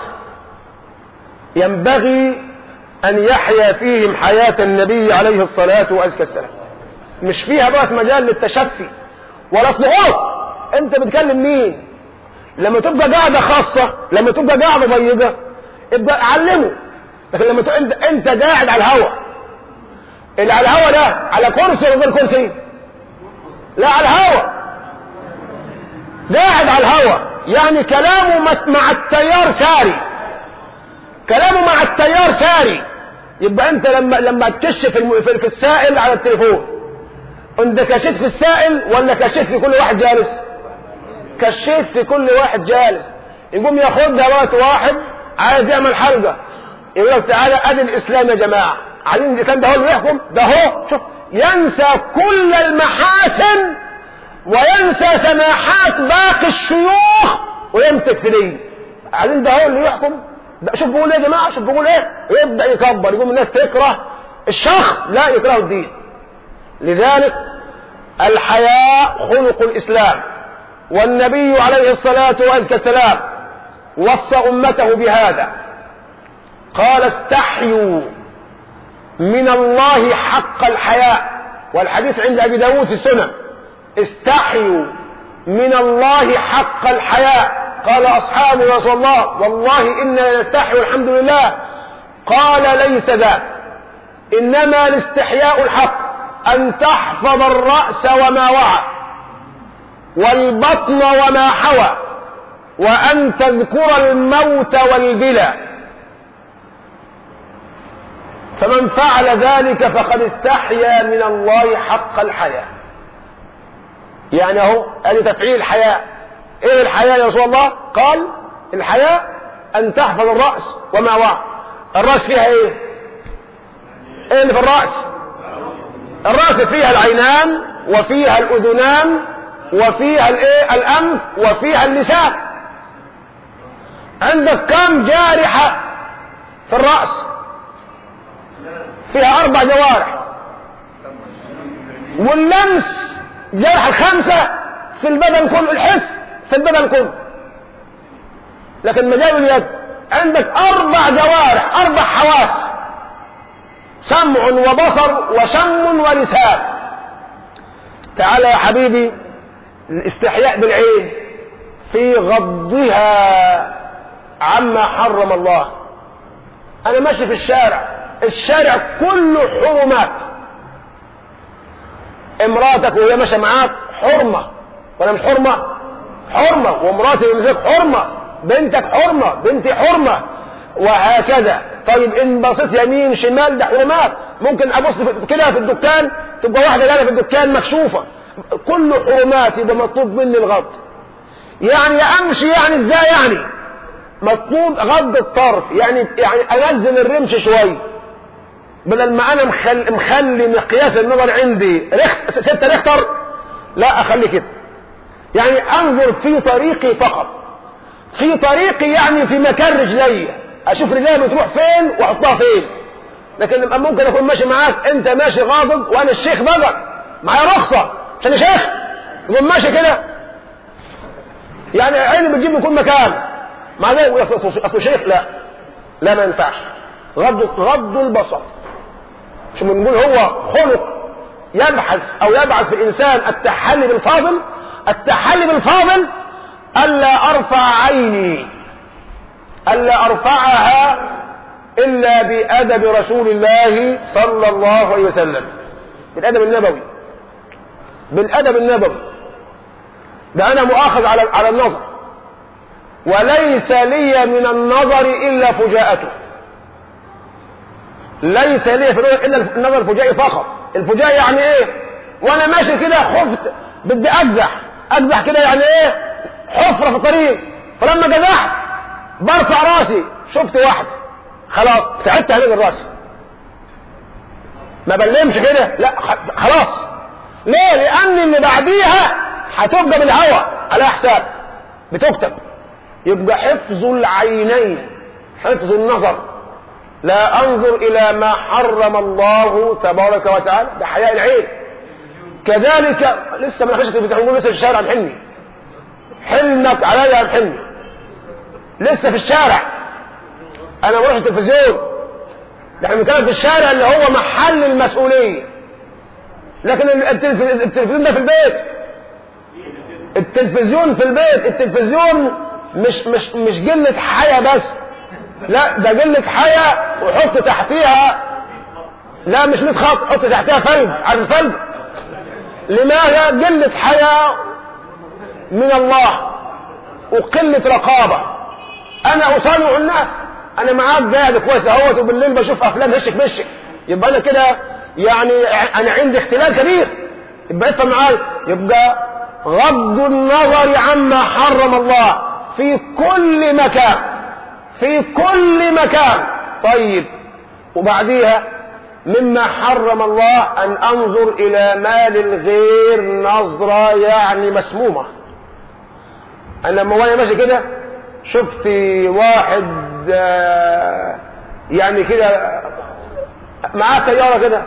ينبغي ان يحيا فيهم حياة النبي عليه الصلاة والسلام مش فيها بقى مجال للتشفي ولا صنعات انت بتكلم مين لما تبقى قاعدة خاصة لما تبقى قاعدة ضيقة ابقى علمه لكن لما تبقى انت انت قاعد على الهوا اللي على الهوا ده على كرسي ولا غير كرسي لا على الهوا قاعد على الهوا يعني كلامه مع التيار ساري كلامه مع التيار ساري يبقى انت لما لما تكش في, الم... في السائل على التليفون انت كشيت في السائل ولا كشيت في كل واحد جالس كشيت في كل واحد جالس يقوم ياخدها وقت واحد عايز يعمل حلقة يقول لك تعالى ادي الاسلام يا جماعة عايزين الاسلام ده هو اللي يحكم ده هو شوف ينسى كل المحاسن وينسى سماحات باقي الشيوخ ويمسك في دي عايزين ده هو اللي يحكم ده شوف بيقول ايه يا جماعه شوف بيقول ايه ويبدا يكبر يقوم الناس تكره الشخص لا يكره الدين لذلك الحياء خلق الاسلام والنبي عليه الصلاه والسلام وصى امته بهذا قال استحيوا من الله حق الحياء والحديث عند ابي داود في السنن استحيوا من الله حق الحياء قال أصحاب رسول الله والله إنا نستحي والحمد لله قال ليس ذا إنما الاستحياء الحق أن تحفظ الرأس وما وعى والبطن وما حوى وأن تذكر الموت والبلى فمن فعل ذلك فقد استحيا من الله حق الحياة يعني اهو ادي تفعيل الحياة ايه الحياة يا رسول الله قال الحياة ان تحفظ الرأس وما وعى الرأس فيها ايه ايه اللي في الرأس الرأس فيها العينان وفيها الاذنان وفيها الايه الانف وفيها اللسان عندك كم جارحة في الرأس فيها اربع جوارح واللمس جرح الخمسة في البدن كله الحس في البدن كله لكن مجال اليد عندك أربع جوارح أربع حواس سمع وبصر وشم ولسان تعالى يا حبيبي الاستحياء بالعين في غضها عما حرم الله انا ماشي في الشارع الشارع كله حرمات امراتك وهي ماشيه معاك حرمه ولا مش حرمه حرمه ومراتي بالنسبه حرمه بنتك حرمه بنتي حرمه وهكذا طيب ان بصيت يمين شمال ده حرمات ممكن ابص في- كده في الدكان تبقى واحده جايه في الدكان مكشوفه كله حرمات يبقى مطلوب مني الغض يعني امشي يعني ازاي يعني مطلوب غض الطرف يعني يعني انزل الرمش شويه بدل ما انا مخل مخلي مقياس النظر عندي رخ... ستة ريختر لا اخلي كده يعني انظر في طريقي فقط في طريقي يعني في مكان رجلي اشوف رجلي بتروح فين واحطها فين لكن لما ممكن اكون ماشي معاك انت ماشي غاضب وانا الشيخ بقى معايا رخصه عشان شيخ يقوم ماشي كده يعني عيني بتجيب من كل مكان مع ذلك يقول اصل أصل شيخ لا لا ما ينفعش غض غض البصر مش بنقول هو خلق يبحث او يبعث في الانسان التحلي بالفاضل التحلي بالفاضل الا ارفع عيني الا ارفعها الا بادب رسول الله صلى الله عليه وسلم بالادب النبوي بالادب النبوي ده انا مؤاخذ على على النظر وليس لي من النظر الا فجاءته ليس لي في النظر الا النظر الفجائي فقط الفجائي يعني ايه وانا ماشي كده خفت بدي اجزح اجزح كده يعني ايه حفره في الطريق فلما جزحت برفع راسي شفت واحد خلاص ساعدت هنجر راسي ما بلمش كده لا خ- خلاص ليه لان اللي بعديها هتبقى بالهوى على حساب بتكتب يبقى حفظ العينين حفظ النظر لا انظر الى ما حرم الله تبارك وتعالى ده حياء العين كذلك لسه ما نخش بتقول لسه في الشارع محني حلمك عليا يا محني لسه في الشارع انا بروح التلفزيون نحن بنتكلم في الشارع اللي هو محل المسؤوليه لكن التلفز- التلفزيون ده في البيت التلفزيون في البيت التلفزيون مش مش مش قله حياه بس لا ده قله حياه وحط تحتيها لا مش 100 خط حط تحتها فلج عارف الفلج لماذا قله حياه من الله وقله رقابه انا اصانع الناس انا معاك قاعد كويس اهوت وبالليل بشوف افلام هشك بشك يبقى انا كده يعني انا عندي اختلال كبير يبقى افهم معايا يبقى غض النظر عما حرم الله في كل مكان في كل مكان طيب وبعديها مما حرم الله ان انظر الى مال الغير نظرة يعني مسمومة انا لما وانا ماشي كده شفت واحد آه، يعني كده معاه سيارة كده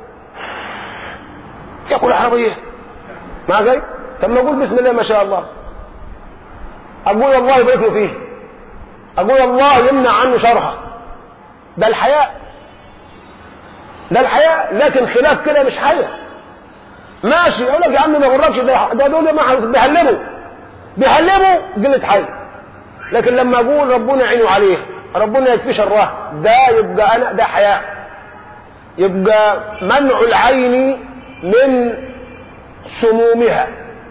ياكل عربية مع زي طب ما اقول بسم الله ما شاء الله اقول الله يبارك له فيه اقول الله يمنع عنه شرها ده الحياء ده الحياء لكن خلاف كده مش حياء ماشي يقول لك يا عم ما يغركش ده ده دول ما بيهلبوا بيهلبوا قله حي لكن لما اقول ربنا عينه عليه ربنا يكفي شره ده يبقى انا ده حياء يبقى منع العين من سمومها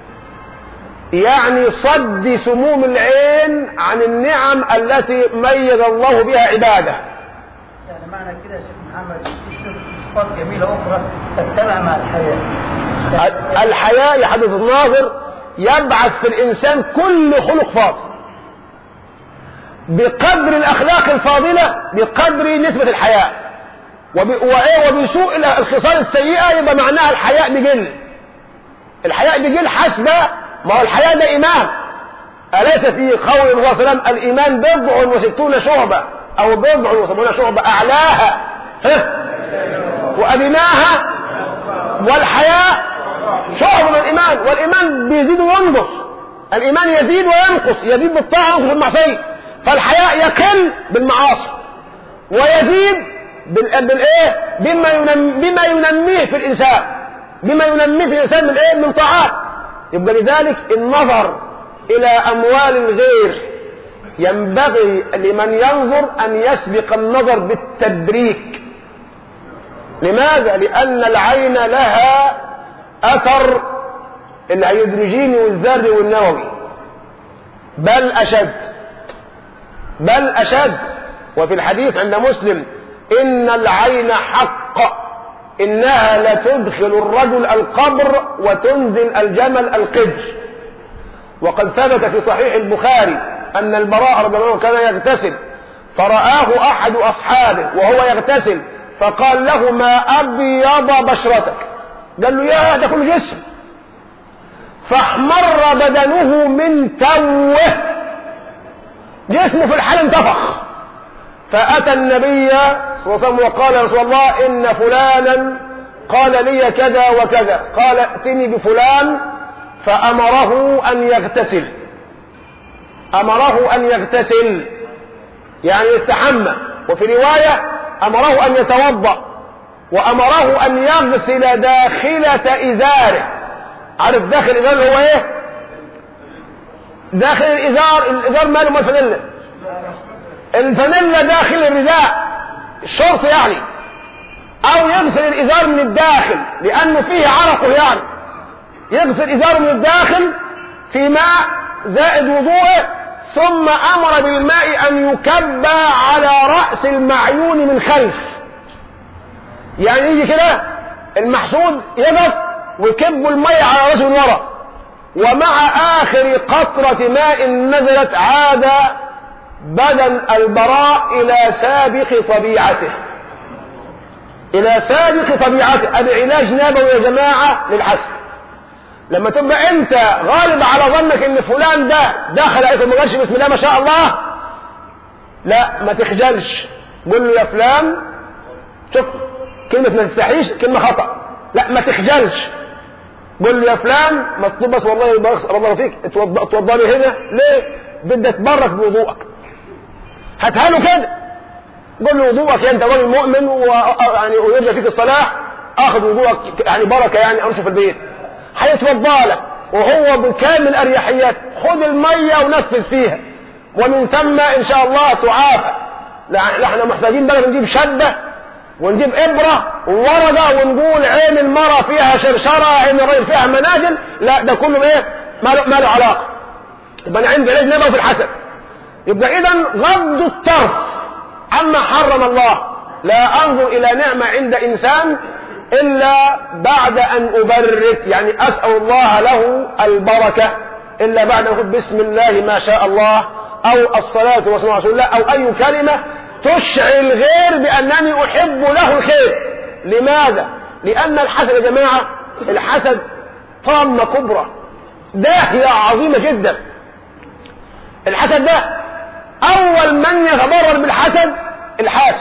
يعني صد سموم العين عن النعم التي ميز الله بها عباده يعني معنى كده يا شيخ محمد في صفات جميلة أخرى تجتمع مع الحياة الحياء يا حدث الناظر يبعث في الإنسان كل خلق فاضل بقدر الأخلاق الفاضلة بقدر نسبة الحياء وب... وإيه وبسوء الخصال السيئة يبقى معناها الحياء بجل الحياء بجل حسب ما هو الحياء ده إيمان أليس في قول الرسول صلى الله عليه وسلم الإيمان بضع وستون شعبة أو بضع وسبعون شعبة أعلاها ها؟ وأدناها والحياء شعب من الإيمان والإيمان بيزيد وينقص الإيمان يزيد وينقص يزيد بالطاعة وينقص بالمعصية فالحياء يقل بالمعاصي ويزيد بال- بالايه بما ينم بما ينميه في الانسان بما ينميه في الانسان من ايه من طاعات يبقى لذلك النظر الى اموال الغير ينبغي لمن ينظر ان يسبق النظر بالتبريك لماذا لان العين لها اثر الهيدروجيني والذري والنووي بل اشد بل اشد وفي الحديث عند مسلم ان العين حق انها لتدخل الرجل القبر وتنزل الجمل القدر وقد ثبت في صحيح البخاري ان البراء رضي الله عنه كان يغتسل فرآه احد اصحابه وهو يغتسل فقال له ما ابيض بشرتك قال له يا ده كل جسم فاحمر بدنه من توه جسمه في الحال انتفخ فأتى النبي صلى الله عليه وسلم وقال يا رسول الله إن فلانا قال لي كذا وكذا قال ائتني بفلان فأمره أن يغتسل أمره أن يغتسل يعني يستحمى وفي رواية أمره أن يتوضأ وأمره أن يغسل داخلة إزاره عارف داخل الإزار هو إيه؟ داخل الإزار الإزار ماله ما الفانيلا الفانيلا داخل الرداء الشرط يعني أو يغسل الإزار من الداخل لأنه فيه عرقه يعني يغسل إزاره من الداخل في ماء زائد وضوءه ثم أمر بالماء أن يكبى على رأس المعيون من خلف يعني يجي كده المحسود يقف ويكب المية على رأسه من ورا ومع آخر قطرة ماء نزلت عاد بدن البراء إلى سابق طبيعته إلى سابق طبيعته هذا علاج نبوي يا جماعة للحسد لما تبقى أنت غالب على ظنك إن فلان ده دخل عليك ما قالش بسم الله ما شاء الله لا ما تخجلش قول له يا فلان شوف كلمة ما تستحيش كلمة خطأ لا ما تخجلش قول له يا فلان مطلوب بس والله يبارك الله فيك اتوضى اتوضى لي هنا ليه بدك تبرك بوضوءك هاتها له كده قول له وضوءك انت راجل مؤمن ويعني ويرجى فيك الصلاح اخذ وضوءك يعني بركه يعني امشي في البيت هيتوضى لك وهو بكامل اريحيات خد الميه ونفذ فيها ومن ثم ان شاء الله تعافى لا احنا محتاجين بقى نجيب شده ونجيب ابره وورقه ونقول عين المراه فيها شرشره عين الرجل فيها مناجل لا ده كله ايه ما له, ما له علاقه يبقى انا عندي علاج نبوي في الحسد يبقى اذا غض الطرف عما حرم الله لا انظر الى نعمه عند انسان الا بعد ان ابرك يعني اسال الله له البركه الا بعد ان اقول بسم الله ما شاء الله او الصلاه والسلام على رسول الله او اي كلمه تشعر الغير بانني احب له الخير لماذا لان الحسد يا جماعه الحسد طامه كبرى داهيه عظيمه جدا الحسد ده اول من يتضرر بالحسد الحاسد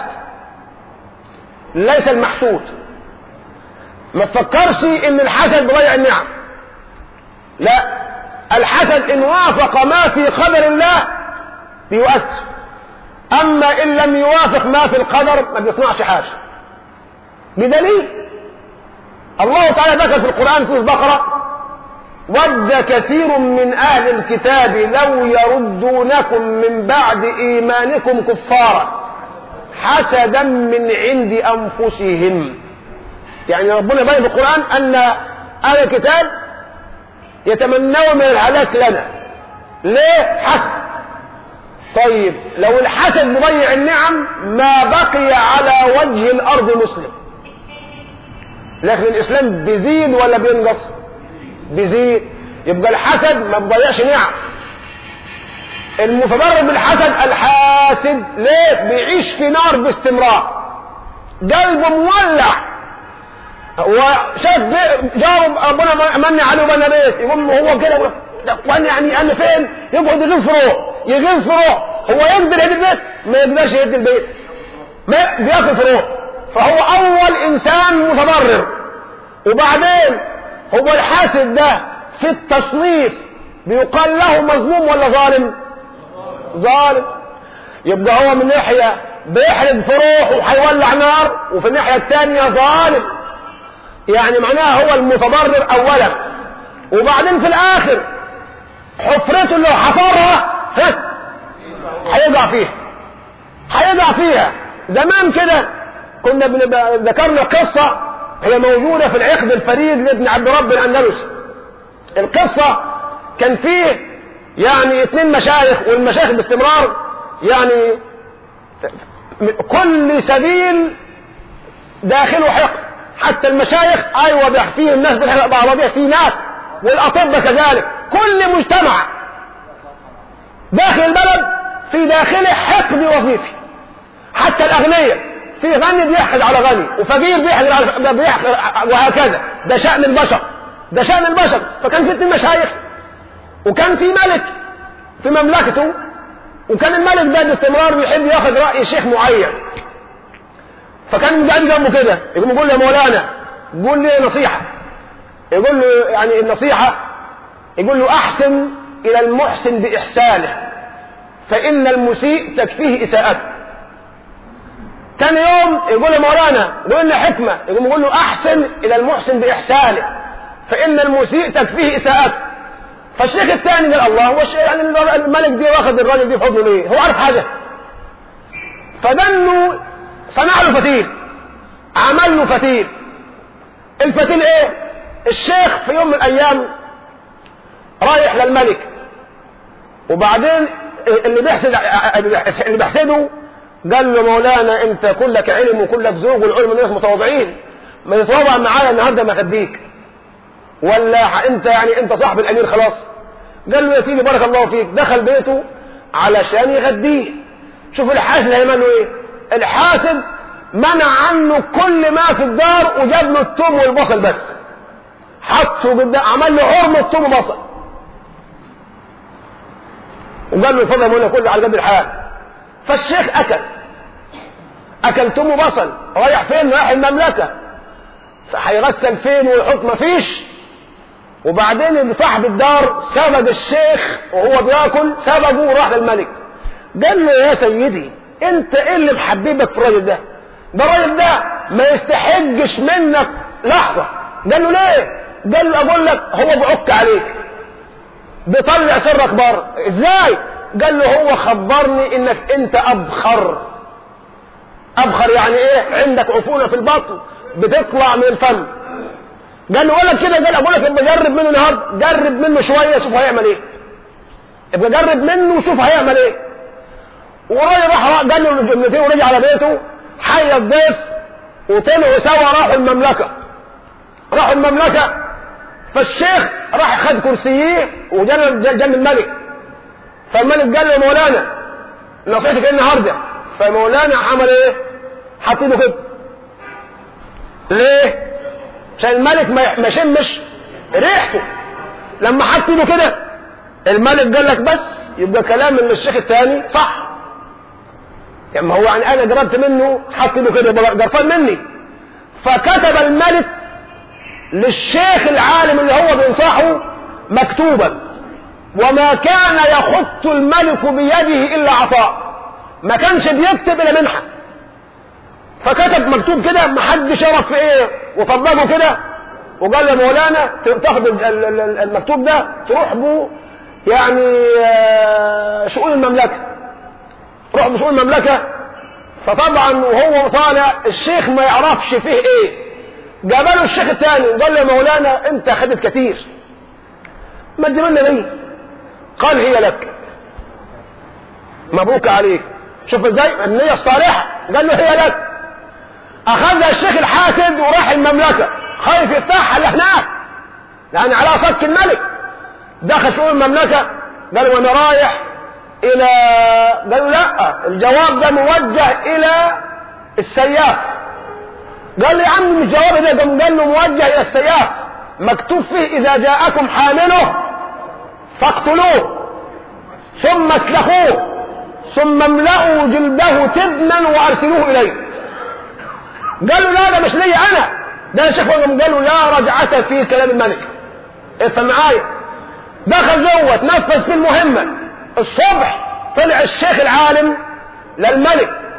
ليس المحسود ما تفكرش ان الحسد بضيع النعم لا الحسد ان وافق ما في قدر الله بيؤثر اما ان لم يوافق ما في القدر ما بيصنعش حاجه بدليل الله تعالى ذكر في القران في البقره ود كثير من أهل الكتاب لو يردونكم من بعد إيمانكم كفارا حسدا من عند أنفسهم يعني ربنا بين في القرآن أن أهل الكتاب يتمنون من الهلاك لنا ليه حسد طيب لو الحسد مضيع النعم ما بقي على وجه الأرض مسلم لكن الإسلام بيزيد ولا بينقص بيزيد يبقى الحسد ما بيضيعش نعم المتضرر بالحسد الحاسد ليه بيعيش في نار باستمرار قلبه مولع وشاف جاره ربنا مني عليه وبنى بيت يقوم هو كده وانا يعني انا فين يقعد يغيظ في روح يغيظ في روح هو يقدر يهد البيت ما يقدرش يهد البيت ما بياكل في روح فهو اول انسان متضرر وبعدين هو الحاسد ده في التصنيف بيقال له مظلوم ولا ظالم ظالم يبقى هو من ناحية بيحرق في روحه وهيولع نار وفي الناحية الثانية ظالم يعني معناها هو المتضرر اولا وبعدين في الاخر حفرته اللي حفرها ها هيقع فيها هيقع فيها زمان كده كنا بنبقى ذكرنا قصة هي موجودة في العقد الفريد لابن عبد رب الأندلس القصة كان فيه يعني اثنين مشايخ والمشايخ باستمرار يعني كل سبيل داخله حقد حتى المشايخ ايوه ده فيه الناس بتحرق بعضها في ناس والاطباء كذلك كل مجتمع داخل البلد في داخله حقد وظيفي حتى الاغنياء في غني بيحقد على غني وفقير بيحقد على بيحقد وهكذا ده شأن البشر ده شأن البشر فكان في اتنين مشايخ وكان في ملك في مملكته وكان الملك ده باستمرار بيحب ياخذ رأي شيخ معين فكان قاعد جنبه كده يقوم يقول له يا مولانا قول لي نصيحة يقول له يعني النصيحة يقول له أحسن إلى المحسن بإحسانه فإن المسيء تكفيه إساءته ثاني يوم يقول له مولانا قول لنا حكمة يقوم يقول له أحسن إلى المحسن بإحسانه فإن المسيء تكفيه إساءته فالشيخ الثاني قال الله هو يعني الملك دي واخد الراجل دي في حضنه ليه؟ هو عارف حاجة فدنه صنع له فتيل عمل له فتيل الفتيل ايه؟ الشيخ في يوم من الايام رايح للملك وبعدين اللي بيحسد اللي بيحسده قال له مولانا انت كلك علم وكلك ذوق والعلم الناس متواضعين ما تتواضع معايا النهارده ما خديك ولا انت يعني انت صاحب الامير خلاص قال له يا سيدي بارك الله فيك دخل بيته علشان يغديه شوف الحاسد هيعمل له ايه الحاسد منع عنه كل ما في الدار وجاب له التوم والبصل بس حطه قدام عمل له عرم التوم وبصل وقال له اتفضل هنا كله على قد الحال فالشيخ اكل اكل توم وبصل رايح فين رايح المملكه فهيغسل فين ويحط مفيش وبعدين صاحب الدار سبق الشيخ وهو بياكل سبقه وراح للملك قال له يا سيدي انت ايه اللي محببك في الراجل ده ده الراجل ده ما يستحقش منك لحظة قال له ليه قال له اقول لك هو بعك عليك بيطلع سرك بره ازاي قال له هو خبرني انك انت ابخر ابخر يعني ايه عندك عفونة في البطن بتطلع من الفم قال له ولا كده قال اقول لك ابقى جرب منه النهارده جرب منه شويه شوف هيعمل ايه ابقى جرب منه وشوف هيعمل ايه والراجل راح قال له الجملتين ورجع على بيته حي الضيف وطلعوا سوا راحوا المملكه راحوا المملكه فالشيخ راح خد كرسيه وجنب جنب الملك فالملك قال له مولانا نصيحتك ايه النهارده فمولانا عمل ايه حط ايده كده ليه عشان الملك ما يشمش ريحته لما حط ايده كده الملك قال لك بس يبقى كلام من الشيخ الثاني صح يعني هو يعني انا جربت منه حط ايده كده يبقى جرفان مني فكتب الملك للشيخ العالم اللي هو بينصحه مكتوبا وما كان يخط الملك بيده الا عطاء ما كانش بيكتب الا منحه فكتب مكتوب كده محدش يعرف في ايه وطبقه كده وقال له مولانا تاخد المكتوب ده تروح به يعني شؤون المملكه روح بشؤون المملكه فطبعا وهو طالع الشيخ ما يعرفش فيه ايه جابله الشيخ الثاني قال له مولانا انت خدت كتير ما تجيب لنا ليه قال هي لك مبروك عليك شوف ازاي النية الصالحة قال له هي لك اخذها الشيخ الحاسد وراح المملكة خايف يفتحها لهناك لان على صك الملك دخل شؤون المملكة قال وانا رايح الى قال لا الجواب ده موجه الى السياف قال لي يا عم مش جواب ده قال له موجه الى السياف مكتوب فيه اذا جاءكم حامله فاقتلوه ثم اسلخوه ثم املأوا جلده تبنا وارسلوه اليه قالوا لا ده مش لي انا ده الشيخ قالوا لا رجعة في كلام الملك افهم معايا دخل جوه تنفذ في المهمة الصبح طلع الشيخ العالم للملك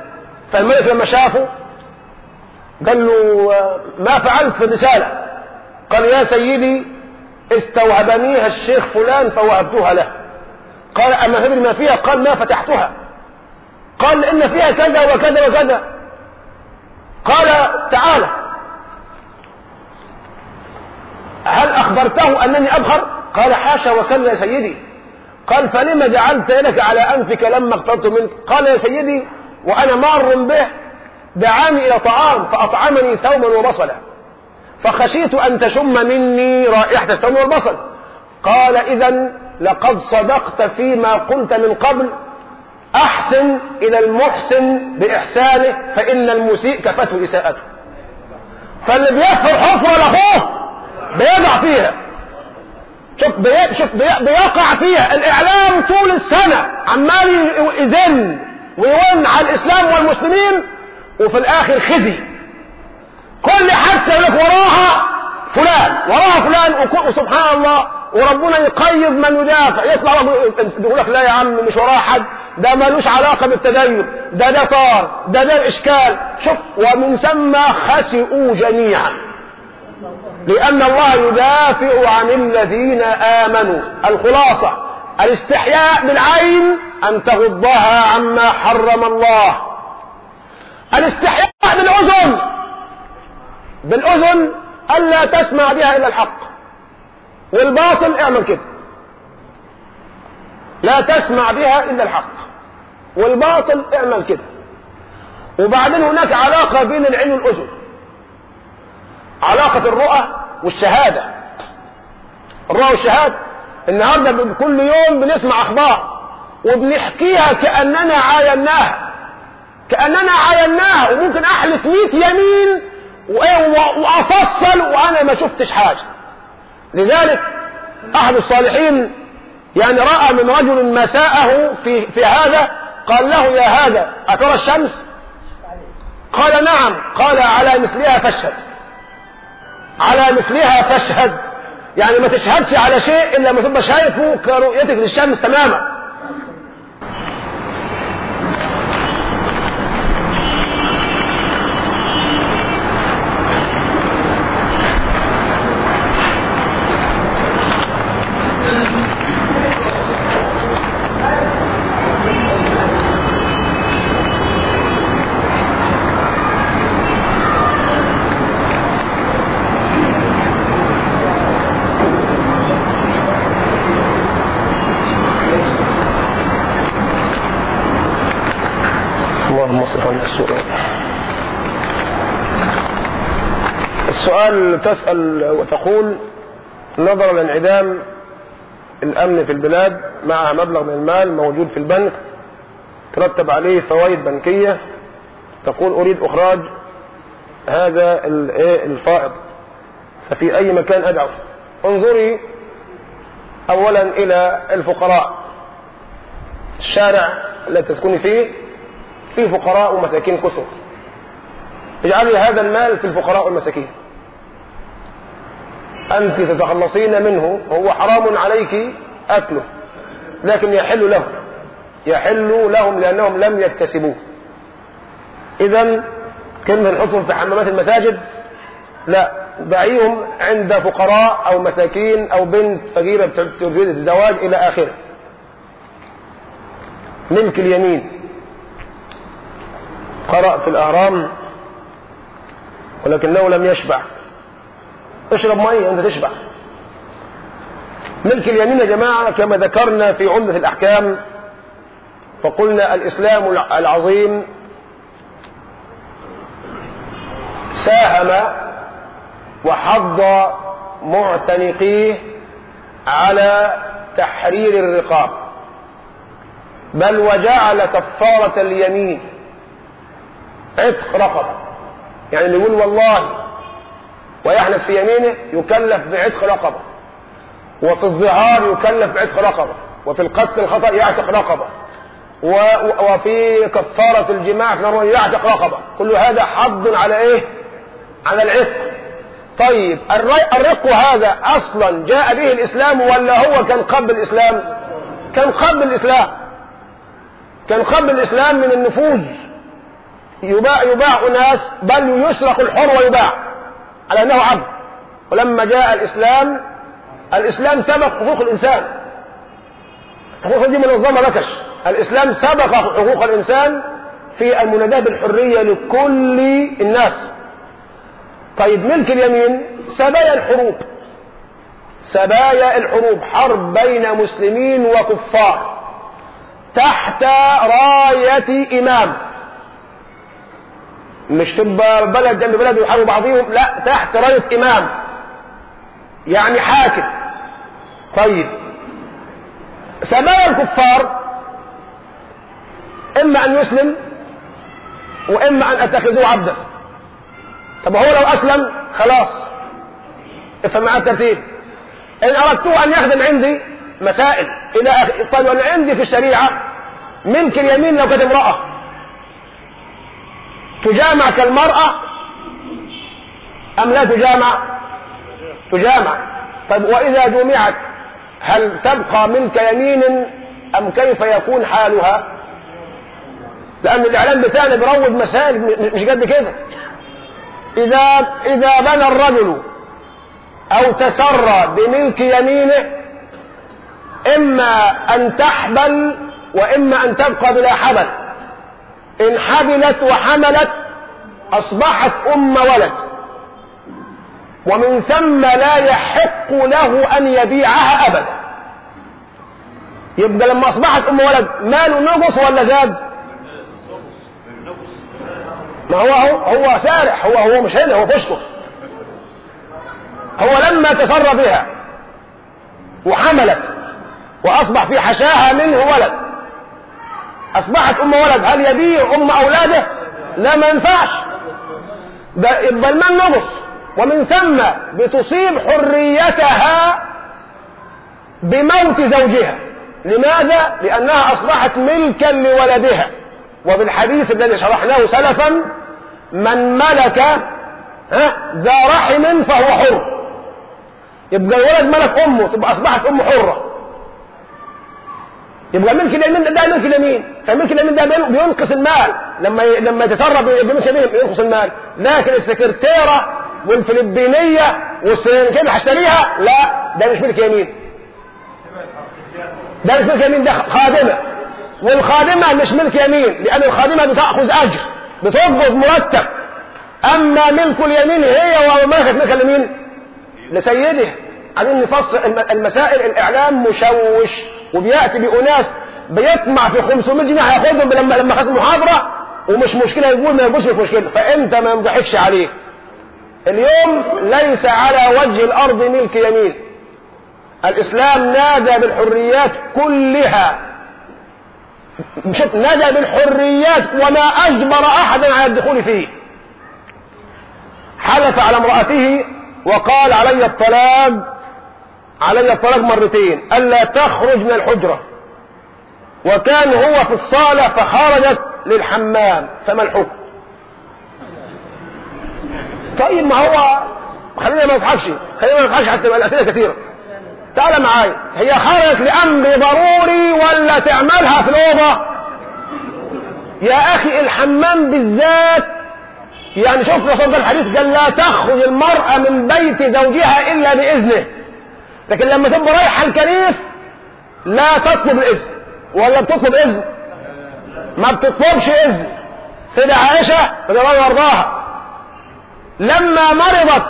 فالملك لما شافه قال له آه، ما فعلت في الرسالة قال يا سيدي استوهبنيها الشيخ فلان فوهبتها له قال أما تدري ما فيها قال ما فتحتها قال إن فيها كذا وكذا وكذا قال تعالى هل أخبرته أنني أبخر قال حاشا وكلا يا سيدي قال فلما جعلت يدك على أنفك لما اقترت منك قال يا سيدي وأنا مار به دعاني إلى طعام فأطعمني ثوما وبصلا فخشيت أن تشم مني رائحة الثوم والبصل قال إذا لقد صدقت فيما قلت من قبل أحسن إلى المحسن بإحسانه فإن المسيء كفته إساءته فاللي بيغفر حفرة لأخوه بيقع فيها شوف بي... شوف بي... بيقع فيها الإعلام طول السنة عمال يزن ويون على الإسلام والمسلمين وفي الآخر خزي كل حادثة يقول لك وراها فلان وراها فلان وك- وسبحان الله وربنا يقيض من يدافع يطلع يقول لك لا يا عم مش وراها حد ده ملوش علاقة بالتدين ده ده طار ده ده إشكال شوف ومن ثم خسئوا جميعا لأن الله يدافع عن الذين آمنوا الخلاصة الاستحياء بالعين أن تغضها عما حرم الله الاستحياء بالأذن بالأذن ألا تسمع بها إلا الحق والباطل اعمل كده لا تسمع بها إلا الحق والباطل اعمل كده وبعدين هناك علاقة بين العين والأذن علاقة الرؤى والشهادة الرؤى والشهادة النهاردة كل يوم بنسمع أخبار وبنحكيها كأننا عايناها كأننا عايناها وممكن أحلف ميت يمين وإيه وأفصل وأنا ما شفتش حاجة لذلك أحد الصالحين يعني رأى من رجل مساءه في, في هذا قال له يا هذا أترى الشمس قال نعم قال على مثلها فاشهد على مثلها فاشهد يعني ما تشهدش على شيء إلا ما تبقى شايفه كرؤيتك للشمس تماما اللهم اصرف عنك السؤال السؤال تسأل وتقول نظرا لانعدام الأمن في البلاد مع مبلغ من المال موجود في البنك ترتب عليه فوائد بنكية تقول أريد إخراج هذا ال- إيه الفائض ففي أي مكان أدعو انظري أولا إلى الفقراء الشارع الذي تسكني فيه فيه فقراء ومساكين كثر اجعلي هذا المال في الفقراء والمساكين أنت تتخلصين منه هو حرام عليك أكله لكن يحل لهم يحل لهم لأنهم لم يكتسبوه إذا كلمة نحطهم في حمامات المساجد لا دعيهم عند فقراء أو مساكين أو بنت فقيرة تريد الزواج إلى آخره ملك اليمين قرأ في الأهرام ولكنه لم يشبع اشرب مية وانت تشبع ملك اليمين يا جماعة كما ذكرنا في عمدة الأحكام فقلنا الإسلام العظيم ساهم وحض معتنقيه على تحرير الرقاب بل وجعل كفارة اليمين عتق رقبة يعني اللي يقول والله ويحنث في يمينه يكلف بعتق رقبة وفي الظهار يكلف بعتق رقبة وفي القتل الخطأ يعتق رقبة و- وفي كفارة الجماع في نار يعتق رقبة كل هذا حض على ايه على العتق طيب الر- الرق هذا اصلا جاء به الاسلام ولا هو كان قبل الاسلام كان قبل الاسلام كان قبل الاسلام من النفوذ يباع يباع أناس بل يسرق الحر ويباع على أنه عبد ولما جاء الإسلام الإسلام سبق حقوق الإنسان حقوق دي منظمة بكش الإسلام سبق حقوق الإنسان في المناداة بالحرية لكل الناس طيب ملك اليمين سبايا الحروب سبايا الحروب حرب بين مسلمين وكفار تحت راية إمام مش تبقى بلد جنب بلد ويحاربوا بعضهم لا تحت راية إمام يعني حاكم طيب سبايا الكفار إما أن يسلم وإما أن أتخذوه عبدا طب هو لو أسلم خلاص افهم معاه الترتيب إن أردته أن يخدم عندي مسائل إلى آخر طيب أنا عندي في الشريعة ملك اليمين لو كانت امرأة تجامع كالمرأة أم لا تجامع تجامع طيب وإذا جمعت هل تبقى ملك يمين أم كيف يكون حالها لأن الإعلام بتاعنا بيروج مسائل مش قد كده إذا إذا بنى الرجل أو تسرى بملك يمينه إما أن تحبل وإما أن تبقى بلا حبل إن حبلت وحملت أصبحت أم ولد ومن ثم لا يحق له أن يبيعها أبدا يبقى لما أصبحت أم ولد ماله نقص ولا زاد ما هو هو, هو سارح هو هو مش هنا هو فشته هو لما تسر بها وحملت وأصبح في حشاها منه ولد أصبحت أم ولد هل يبيع أم أولاده لا ما ينفعش ده يبقى المال نقص ومن ثم بتصيب حريتها بموت زوجها لماذا؟ لأنها أصبحت ملكا لولدها وبالحديث الذي شرحناه سلفا من ملك ها ذا رحم فهو حر يبقى الولد ملك أمه تبقى أصبحت أمه حرة يبقى ملك اليمين ده, ده ملك اليمين فملك اليمين ده بينقص المال لما ي... لما يتسرب بملك اليمين بينقص المال لكن السكرتيره والفلبينيه والسكرتيره اللي هشتريها لا ده مش ملك يمين ده مش ملك يمين ده خادمه والخادمه مش ملك يمين لان الخادمه بتاخذ اجر بتقبض مرتب اما ملك اليمين هي وملكه ملك اليمين لسيدها عايزين نفصل المسائل الاعلام مشوش وبياتي باناس بيطمع في 500 جنيه هياخدهم لما لما خد محاضره ومش مشكله يقول ما يقولش مش مشكله فانت ما ينضحكش عليه اليوم ليس على وجه الارض ملك يمين الاسلام نادى بالحريات كلها شوف نادى بالحريات وما اجبر احدا على الدخول فيه حلف على امراته وقال علي الطلاق علي الطلاق مرتين ألا تخرج من الحجرة وكان هو في الصالة فخرجت للحمام فما الحكم طيب ما هو خلينا ما نضحكش خلينا ما نضحكش حتى الأسئلة كثيرة تعال معايا هي خرجت لأمر ضروري ولا تعملها في الأوضة يا أخي الحمام بالذات يعني شوف رسول الحديث قال لا تخرج المرأة من بيت زوجها إلا بإذنه لكن لما تبقى رايحة الكنيس لا تطلب الإذن ولا بتطلب إذن ما بتطلبش إذن سيدة عائشة رضي الله وارضاها لما مرضت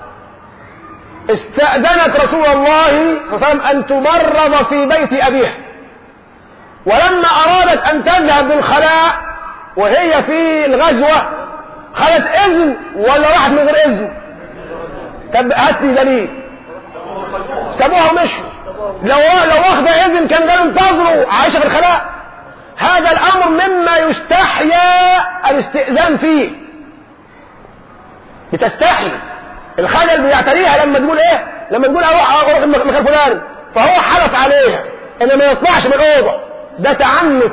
استأذنت رسول الله صلى الله عليه وسلم أن تمرض في بيت أبيها ولما أرادت أن تذهب للخلاء وهي في الغزوة خدت إذن ولا راحت من غير إذن طب هات لي دليل سابوها ومشوا لو لو واخده اذن كان قالوا انتظروا عايشه في الخلاء هذا الامر مما يستحيا الاستئذان فيه بتستحي الخجل بيعتريها لما تقول ايه لما تقول اروح اروح المكان فلان فهو حلف عليها ان ما يطلعش من الاوضه ده تعنت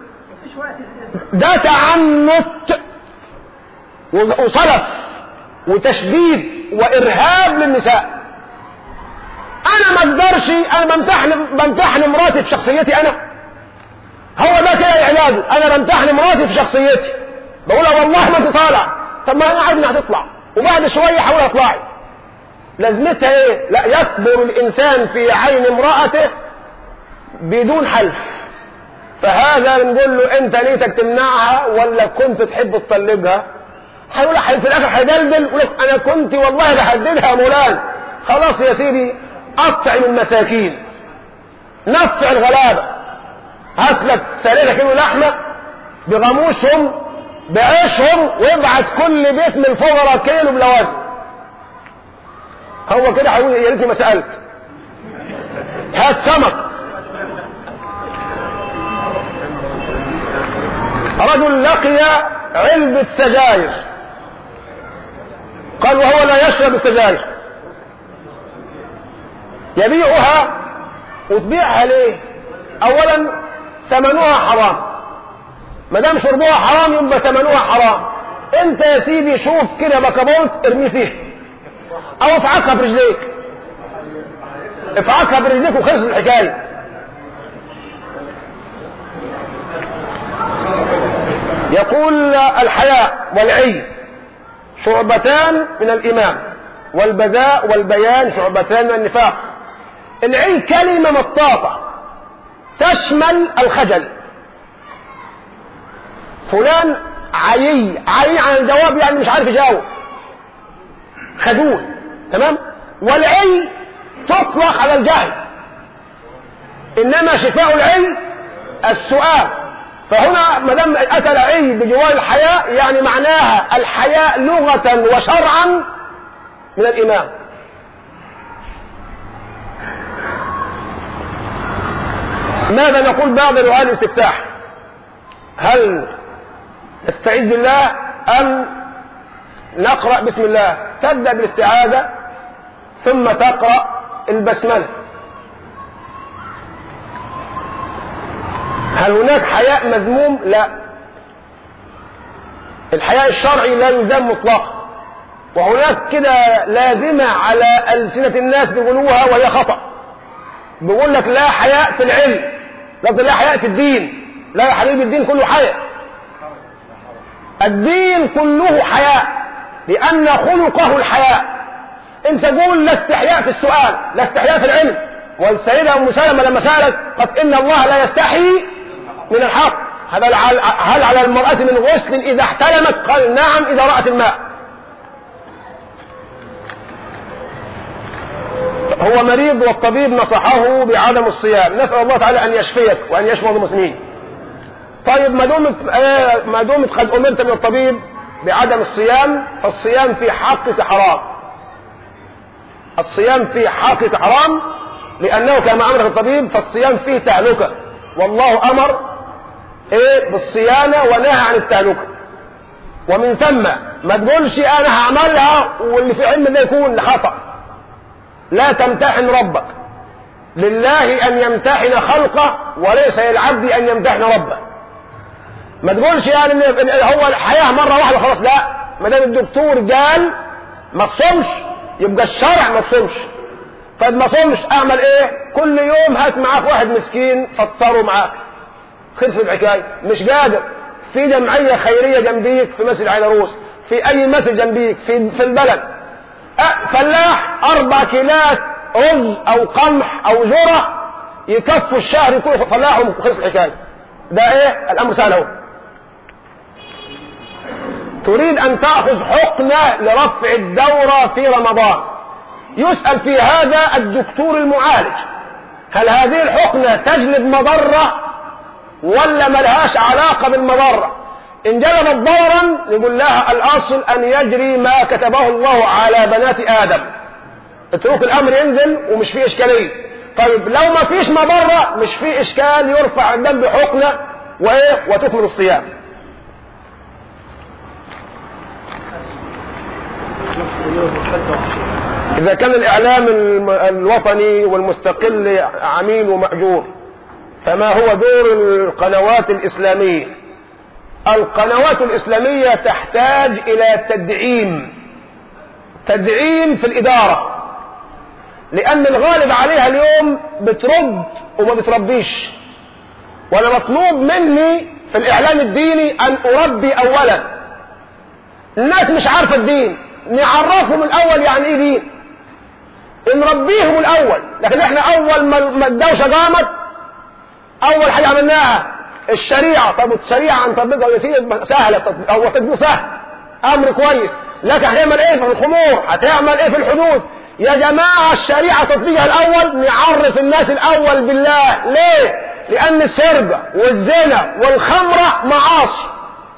ده تعنت وصلف وتشديد وارهاب للنساء انا ما اقدرش انا بمتحن بمتحن مراتي في شخصيتي انا هو ده كده علاجه انا بمتحن مراتي في شخصيتي بقول لها والله ما انت طالع طب ما انا عارف انها هتطلع وبعد شويه حاول اطلعي لازمتها ايه لا يكبر الانسان في عين امرأته بدون حلف فهذا بنقول له انت نيتك تمنعها ولا كنت تحب تطلقها هيقول لك في الاخر هيدلدل يقول لك انا كنت والله بهددها يا مولانا خلاص يا سيدي اطعم المساكين نفع الغلابه هات لك ثلاثة كيلو لحمه بغموسهم بعيشهم وابعت كل بيت من الفقراء كيلو بلا وزن هو كده هيقول يا ريتني ما سالت هات سمك رجل لقي علبة سجاير قال وهو لا يشرب السجاير يبيعها وتبيعها ليه اولا ثمنها حرام ما دام شربوها حرام يبقى ثمنها حرام انت يا سيدي شوف كده بكابوت ارميه فيه او افعكها برجليك افعكها برجليك وخلص الحكايه يقول الحياء والعي شعبتان من الإيمان والبذاء والبيان شعبتان من النفاق العي كلمة مطاطة تشمل الخجل فلان عيي عيي عن الجواب يعني مش عارف يجاوب خجول تمام والعي تطلق على الجهل انما شفاء العي السؤال فهنا ما دام اتى العي بجوار الحياء يعني معناها الحياء لغة وشرعا من الإمام ماذا نقول بعد دعاء الاستفتاح هل نستعيذ بالله أم نقرأ بسم الله تبدأ بالاستعاذة ثم تقرأ البسملة هل هناك حياء مذموم لا الحياء الشرعي لا يلزم مطلقا وهناك كده لازمة على ألسنة الناس بيقولوها وهي خطأ بيقول لك لا حياء في العلم لكن لا حياء في الدين لا يا حبيبي الدين كله حياء الدين كله حياء لأن خلقه الحياء انت قول لا استحياء في السؤال لا استحياء في العلم والسيدة أم سلمة لما سألت قد إن الله لا يستحي من الحق هل هل على المرأة من غسل إذا احتلمت قال نعم إذا رأت الماء هو مريض والطبيب نصحه بعدم الصيام نسأل الله تعالى أن يشفيك وأن يشفي المسلمين طيب ما دمت آه ما دمت قد أمرت من الطبيب بعدم الصيام فالصيام في حقك حرام الصيام في حقك حرام لأنه كما أمرك الطبيب فالصيام فيه تهلكة والله أمر إيه بالصيانة ونهى عن التهلكة ومن ثم ما تقولش أنا هعملها واللي في علم ده يكون لخطأ لا تمتحن ربك لله أن يمتحن خلقه وليس للعبد أن يمتحن ربه ما تقولش يعني إن هو الحياة مرة واحدة خلاص لا ما دام الدكتور قال ما تصومش يبقى الشرع ما تصومش طيب ما صومش اعمل ايه كل يوم هات معاك واحد مسكين فطره معاك خلص الحكايه مش قادر في جمعيه خيريه جنبيك في مسجد عيدروس في اي مسجد جنبيك في في البلد أه فلاح اربع كيلات رز او قمح او ذره يكفوا الشهر يكونوا فلاحهم وخلص الحكايه ده ايه الامر سهل اهو تريد ان تاخذ حقنه لرفع الدوره في رمضان يسأل في هذا الدكتور المعالج هل هذه الحقنة تجلب مضرة ولا ملهاش علاقة بالمضرة إن جلبت ضررا يقول لها الأصل أن يجري ما كتبه الله على بنات آدم اترك الأمر ينزل ومش فيه إشكالية طيب لو ما فيش مضرة مش فيه إشكال يرفع الدم بحقنة وإيه وتكمل الصيام إذا كان الإعلام الوطني والمستقل عميل ومأجور فما هو دور القنوات الإسلامية القنوات الإسلامية تحتاج إلى تدعيم تدعيم في الإدارة لأن الغالب عليها اليوم بترد وما بتربيش وأنا مطلوب مني في الإعلام الديني أن أربي أولا الناس مش عارفة الدين نعرفهم الأول يعني إيه دين نربيهم الأول لكن إحنا أول ما ما الدوشة قامت أول حاجة عملناها الشريعة طب الشريعة هنطبقها يا سيدي سهلة تطبيق- أو تطبيق سهل أمر كويس لكن هتعمل إيه في الخمور هتعمل إيه في الحدود يا جماعة الشريعة تطبيقها الأول نعرف الناس الأول بالله ليه؟ لأن السرقة والزنا والخمرة معاصي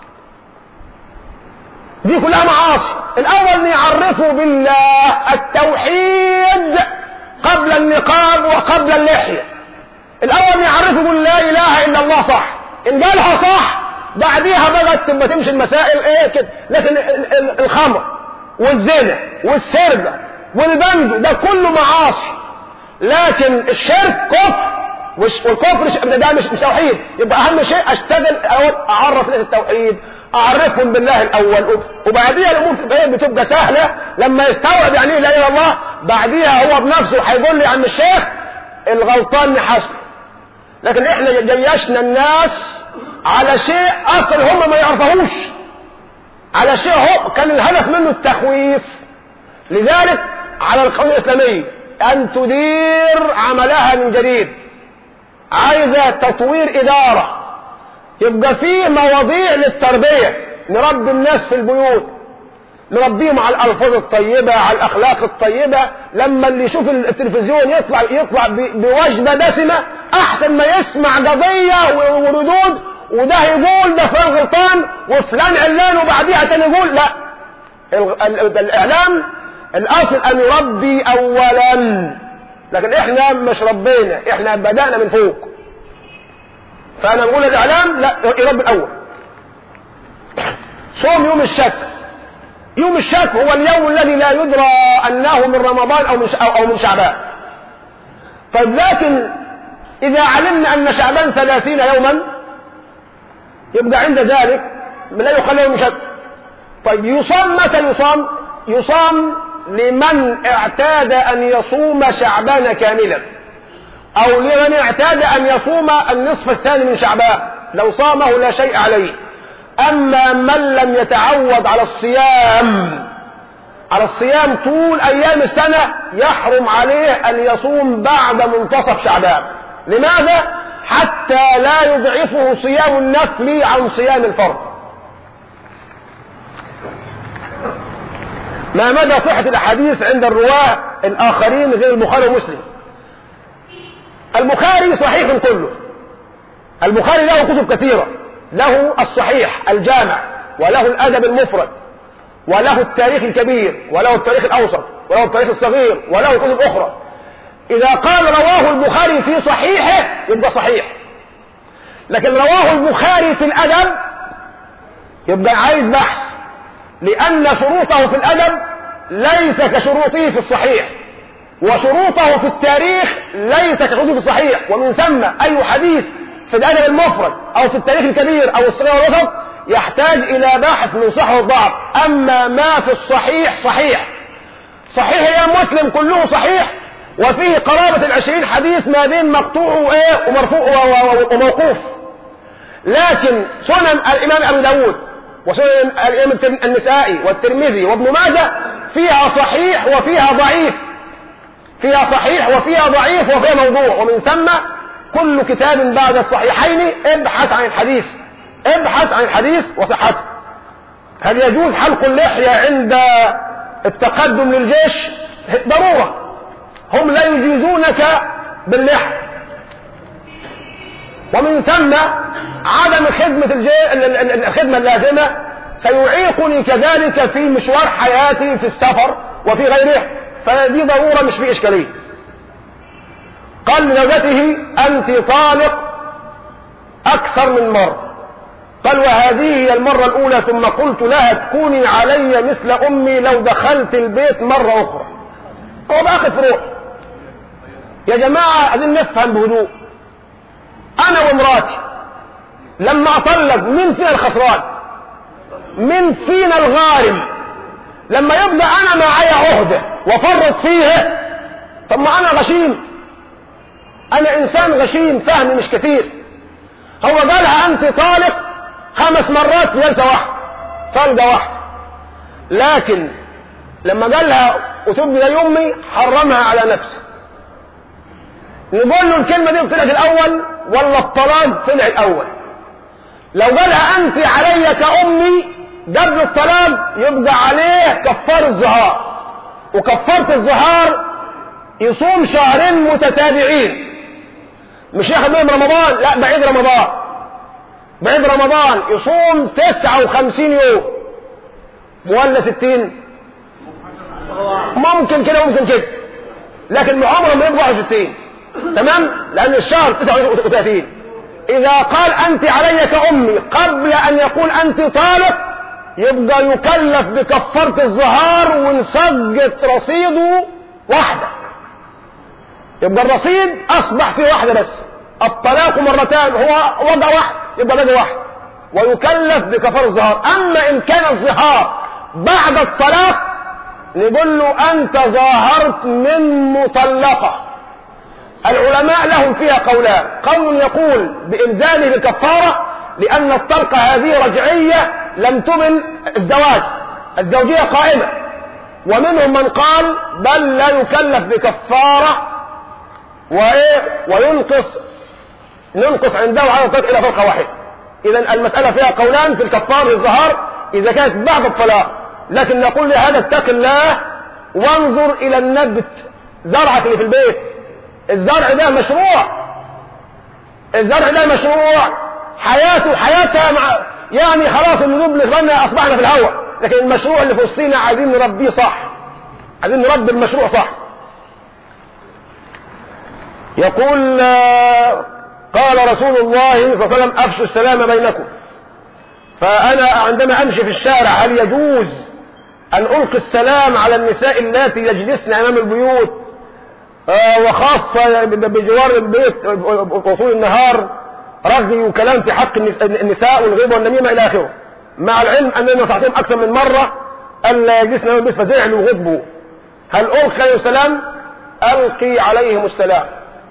دي كلها معاصي الاول نعرفه بالله التوحيد قبل النقاب وقبل اللحية الاول نعرفه بالله لا اله الا الله صح ان قالها صح بعديها بقت تبقى تمشي المسائل ايه كده لكن ال- ال- الخمر والزنا والسرقة والبند ده كله معاصي لكن الشرك كفر وش- والكفر ش- ده مش مش توحيد يبقى اهم شيء اشتغل اول اعرف ناس التوحيد اعرفهم بالله الاول وبعديها الامور تبقى إيه؟ بتبقى سهله لما يستوعب يعني ايه لا اله الا الله بعديها هو بنفسه هيقول لي يا عم الشيخ الغلطان نحاسبه لكن احنا جيشنا الناس على شيء اصلا هم ما يعرفوش على شيء هو كان الهدف منه التخويف لذلك على القوانين الإسلامية أن تدير عملها من جديد عايزة تطوير إدارة يبقى فيه مواضيع للتربية نربي الناس في البيوت نربيهم على الألفاظ الطيبة على الأخلاق الطيبة لما اللي يشوف التلفزيون يطلع يطلع ب- بوجبة دسمة أحسن ما يسمع قضية و- وردود وده يقول ده فلان غلطان وفلان علان وبعديها تاني يقول لا ال- ال- الإعلام الأصل أن يربي أولا لكن إحنا مش ربينا إحنا بدأنا من فوق فأنا بقول الإعلام لا يربي الأول صوم يوم الشك يوم الشك هو اليوم الذي لا يدرى أنه من رمضان أو من ش- أو أو من شعبان طيب لكن إذا علمنا أن شعبان ثلاثين يوما يبقى عند ذلك لا يخل يوم شك طيب يصام متى يصام يصام لمن اعتاد أن يصوم شعبان كاملا أو لمن اعتاد أن يصوم النصف الثاني من شعبان لو صامه لا شيء عليه أما من لم يتعود على الصيام على الصيام طول أيام السنة يحرم عليه أن يصوم بعد منتصف شعبان لماذا؟ حتى لا يضعفه صيام النفل عن صيام الفرض ما مدى صحة الأحاديث عند الرواة الآخرين غير البخاري ومسلم البخاري صحيح كله البخاري له كتب كثيرة له الصحيح الجامع وله الأدب المفرد وله التاريخ الكبير وله التاريخ الأوسط وله التاريخ الصغير وله كتب أخرى إذا قال رواه البخاري في صحيحه يبقى صحيح لكن رواه البخاري في الأدب يبقى عايز بحث لأن شروطه في الأدب ليس كشروطه في الصحيح وشروطه في التاريخ ليس كشروطه في الصحيح ومن ثم أي حديث في الأدب المفرد أو في التاريخ الكبير أو الصغير والوسط يحتاج إلى بحث من صحة والضعف أما ما في الصحيح صحيح صحيح يا مسلم كله صحيح وفيه قرابة العشرين حديث ما بين مقطوع وإيه ومرفوع و- و- وموقوف لكن سنن الإمام أبو داود وسنن الإمام التر- النسائي والترمذي وابن ماجه فيها صحيح وفيها ضعيف فيها صحيح وفيها ضعيف وفيها موضوع ومن ثم كل كتاب بعد الصحيحين ابحث عن الحديث ابحث عن الحديث وصحته هل يجوز حلق اللحية عند التقدم للجيش ضرورة هم لا يجيزونك باللحى ومن ثم عدم خدمة الجي... ال- ال- ال- الخدمة اللازمة سيعيقني كذلك في مشوار حياتي في السفر وفي غيره فدي ضرورة مش في إشكالية قال لزوجته أنت طالق أكثر من مرة قال وهذه هي المرة الأولى ثم قلت لها تكوني علي مثل أمي لو دخلت البيت مرة أخرى هو باخد فروع يا جماعة عايزين نفهم بهدوء أنا ومراتي لما أطلق مين فينا الخسران مين فينا الغارم لما يبقى أنا معايا عهدة وفرط فيها طب ما أنا غشيم أنا إنسان غشيم فهمي مش كتير هو قالها أنت طالق خمس مرات في جلسة واحدة طلقة واحدة لكن لما قالها وتب زي امي حرمها على نفسه نقول له الكلمة دي طلعت الأول ولا الطلاق طلع الأول لو قالها أنت علي كأمي قبل الطلاق يبقى عليه كفار الزهار وكفارة الزهار يصوم شهرين متتابعين مش ياخد منهم رمضان لا بعيد رمضان بعيد رمضان يصوم 59 يوم ولا 60 ممكن كده ممكن كده لكن عمره ما يبقى 61 تمام لان الشهر 39 اذا قال انت علي كامي قبل ان يقول انت طالق يبقى يكلف بكفاره الظهار ونسجد رصيده واحده يبقى الرصيد اصبح فيه واحده بس الطلاق مرتان هو وضع واحد يبقى وضع واحد ويكلف بكفاره الظهار اما ان كان الظهار بعد الطلاق نقول له انت ظاهرت من مطلقه العلماء لهم فيها قولان قول يقول بإلزامه بالكفارة لأن الطلقة هذه رجعية لم تمن الزواج الزوجية قائمة ومنهم من قال بل لا يكلف بكفارة وإيه وينقص ننقص عنده على الطلق إلى فرقة واحدة إذا المسألة فيها قولان في الكفار للظهار إذا كانت بعد الطلاق لكن نقول لهذا اتق الله وانظر إلى النبت زرعك اللي في البيت الزرع ده مشروع الزرع ده مشروع حياته حياتها مع يعني خلاص النجوم بالنسبه لنا اصبحنا في الهواء لكن المشروع اللي في وسطينا عايزين نربيه صح عايزين نربي المشروع صح يقول قال رسول الله صلى الله عليه وسلم افشوا السلام بينكم فانا عندما امشي في الشارع هل يجوز ان القي السلام على النساء اللاتي يجلسن امام البيوت وخاصة بجوار البيت وطول النهار رغي وكلام في حق النساء والغيبة والنميمة إلى آخره مع العلم أننا نصحتهم أكثر من مرة ألا يجلسنا البيت فزعلوا وغضبوا هل ألقي عليهم السلام ألقي عليهم السلام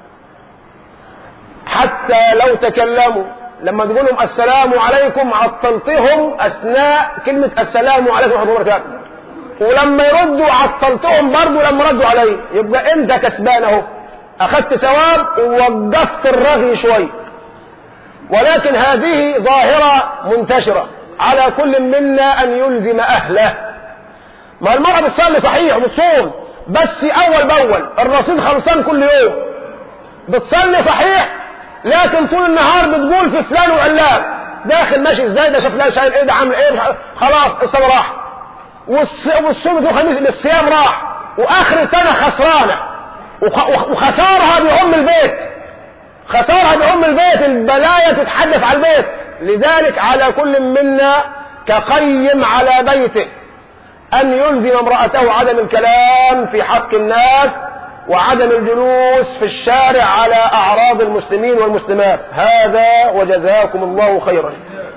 حتى لو تكلموا لما تقول لهم السلام عليكم عطلتهم أثناء كلمة السلام عليكم ورحمة الله وبركاته ولما يردوا عطلتهم برضه لما ردوا علي يبقى انت كسبان اهو اخدت ثواب ووقفت الرغي شوي ولكن هذه ظاهرة منتشرة على كل منا ان يلزم اهله ما المرأة بتصلي صحيح وبتصوم بس اول باول الرصيد خلصان كل يوم بتصلي صحيح لكن طول النهار بتقول في فلان وعلان داخل ماشي ازاي ده شاف فلان شايل ايه ده عامل ايه خلاص الصلاة راح والصوم الخميس الصيام راح واخر سنة خسرانة وخسارها بأم البيت خسارها بأم البيت البلايا تتحدث على البيت لذلك على كل منا كقيم على بيته أن يلزم امرأته عدم الكلام في حق الناس وعدم الجلوس في الشارع على أعراض المسلمين والمسلمات هذا وجزاكم الله خيرا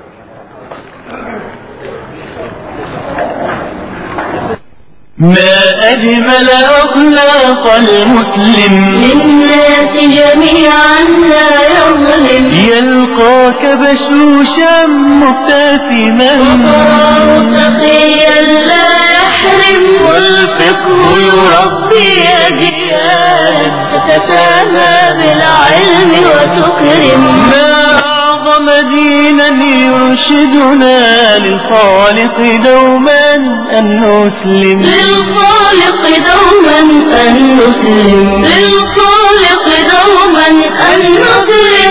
ما أجمل أخلاق المسلم للناس جميعا لا يظلم يلقاك بشوشا مبتسما وقرار سخيا لا يحرم والفقه يربي أجيالا تتساهى بالعلم وتكرم ما أعظم دينا يرشدنا للخالق دوما أن نسلم للخالق دوما أن نسلم للخالق دوما أن نسلم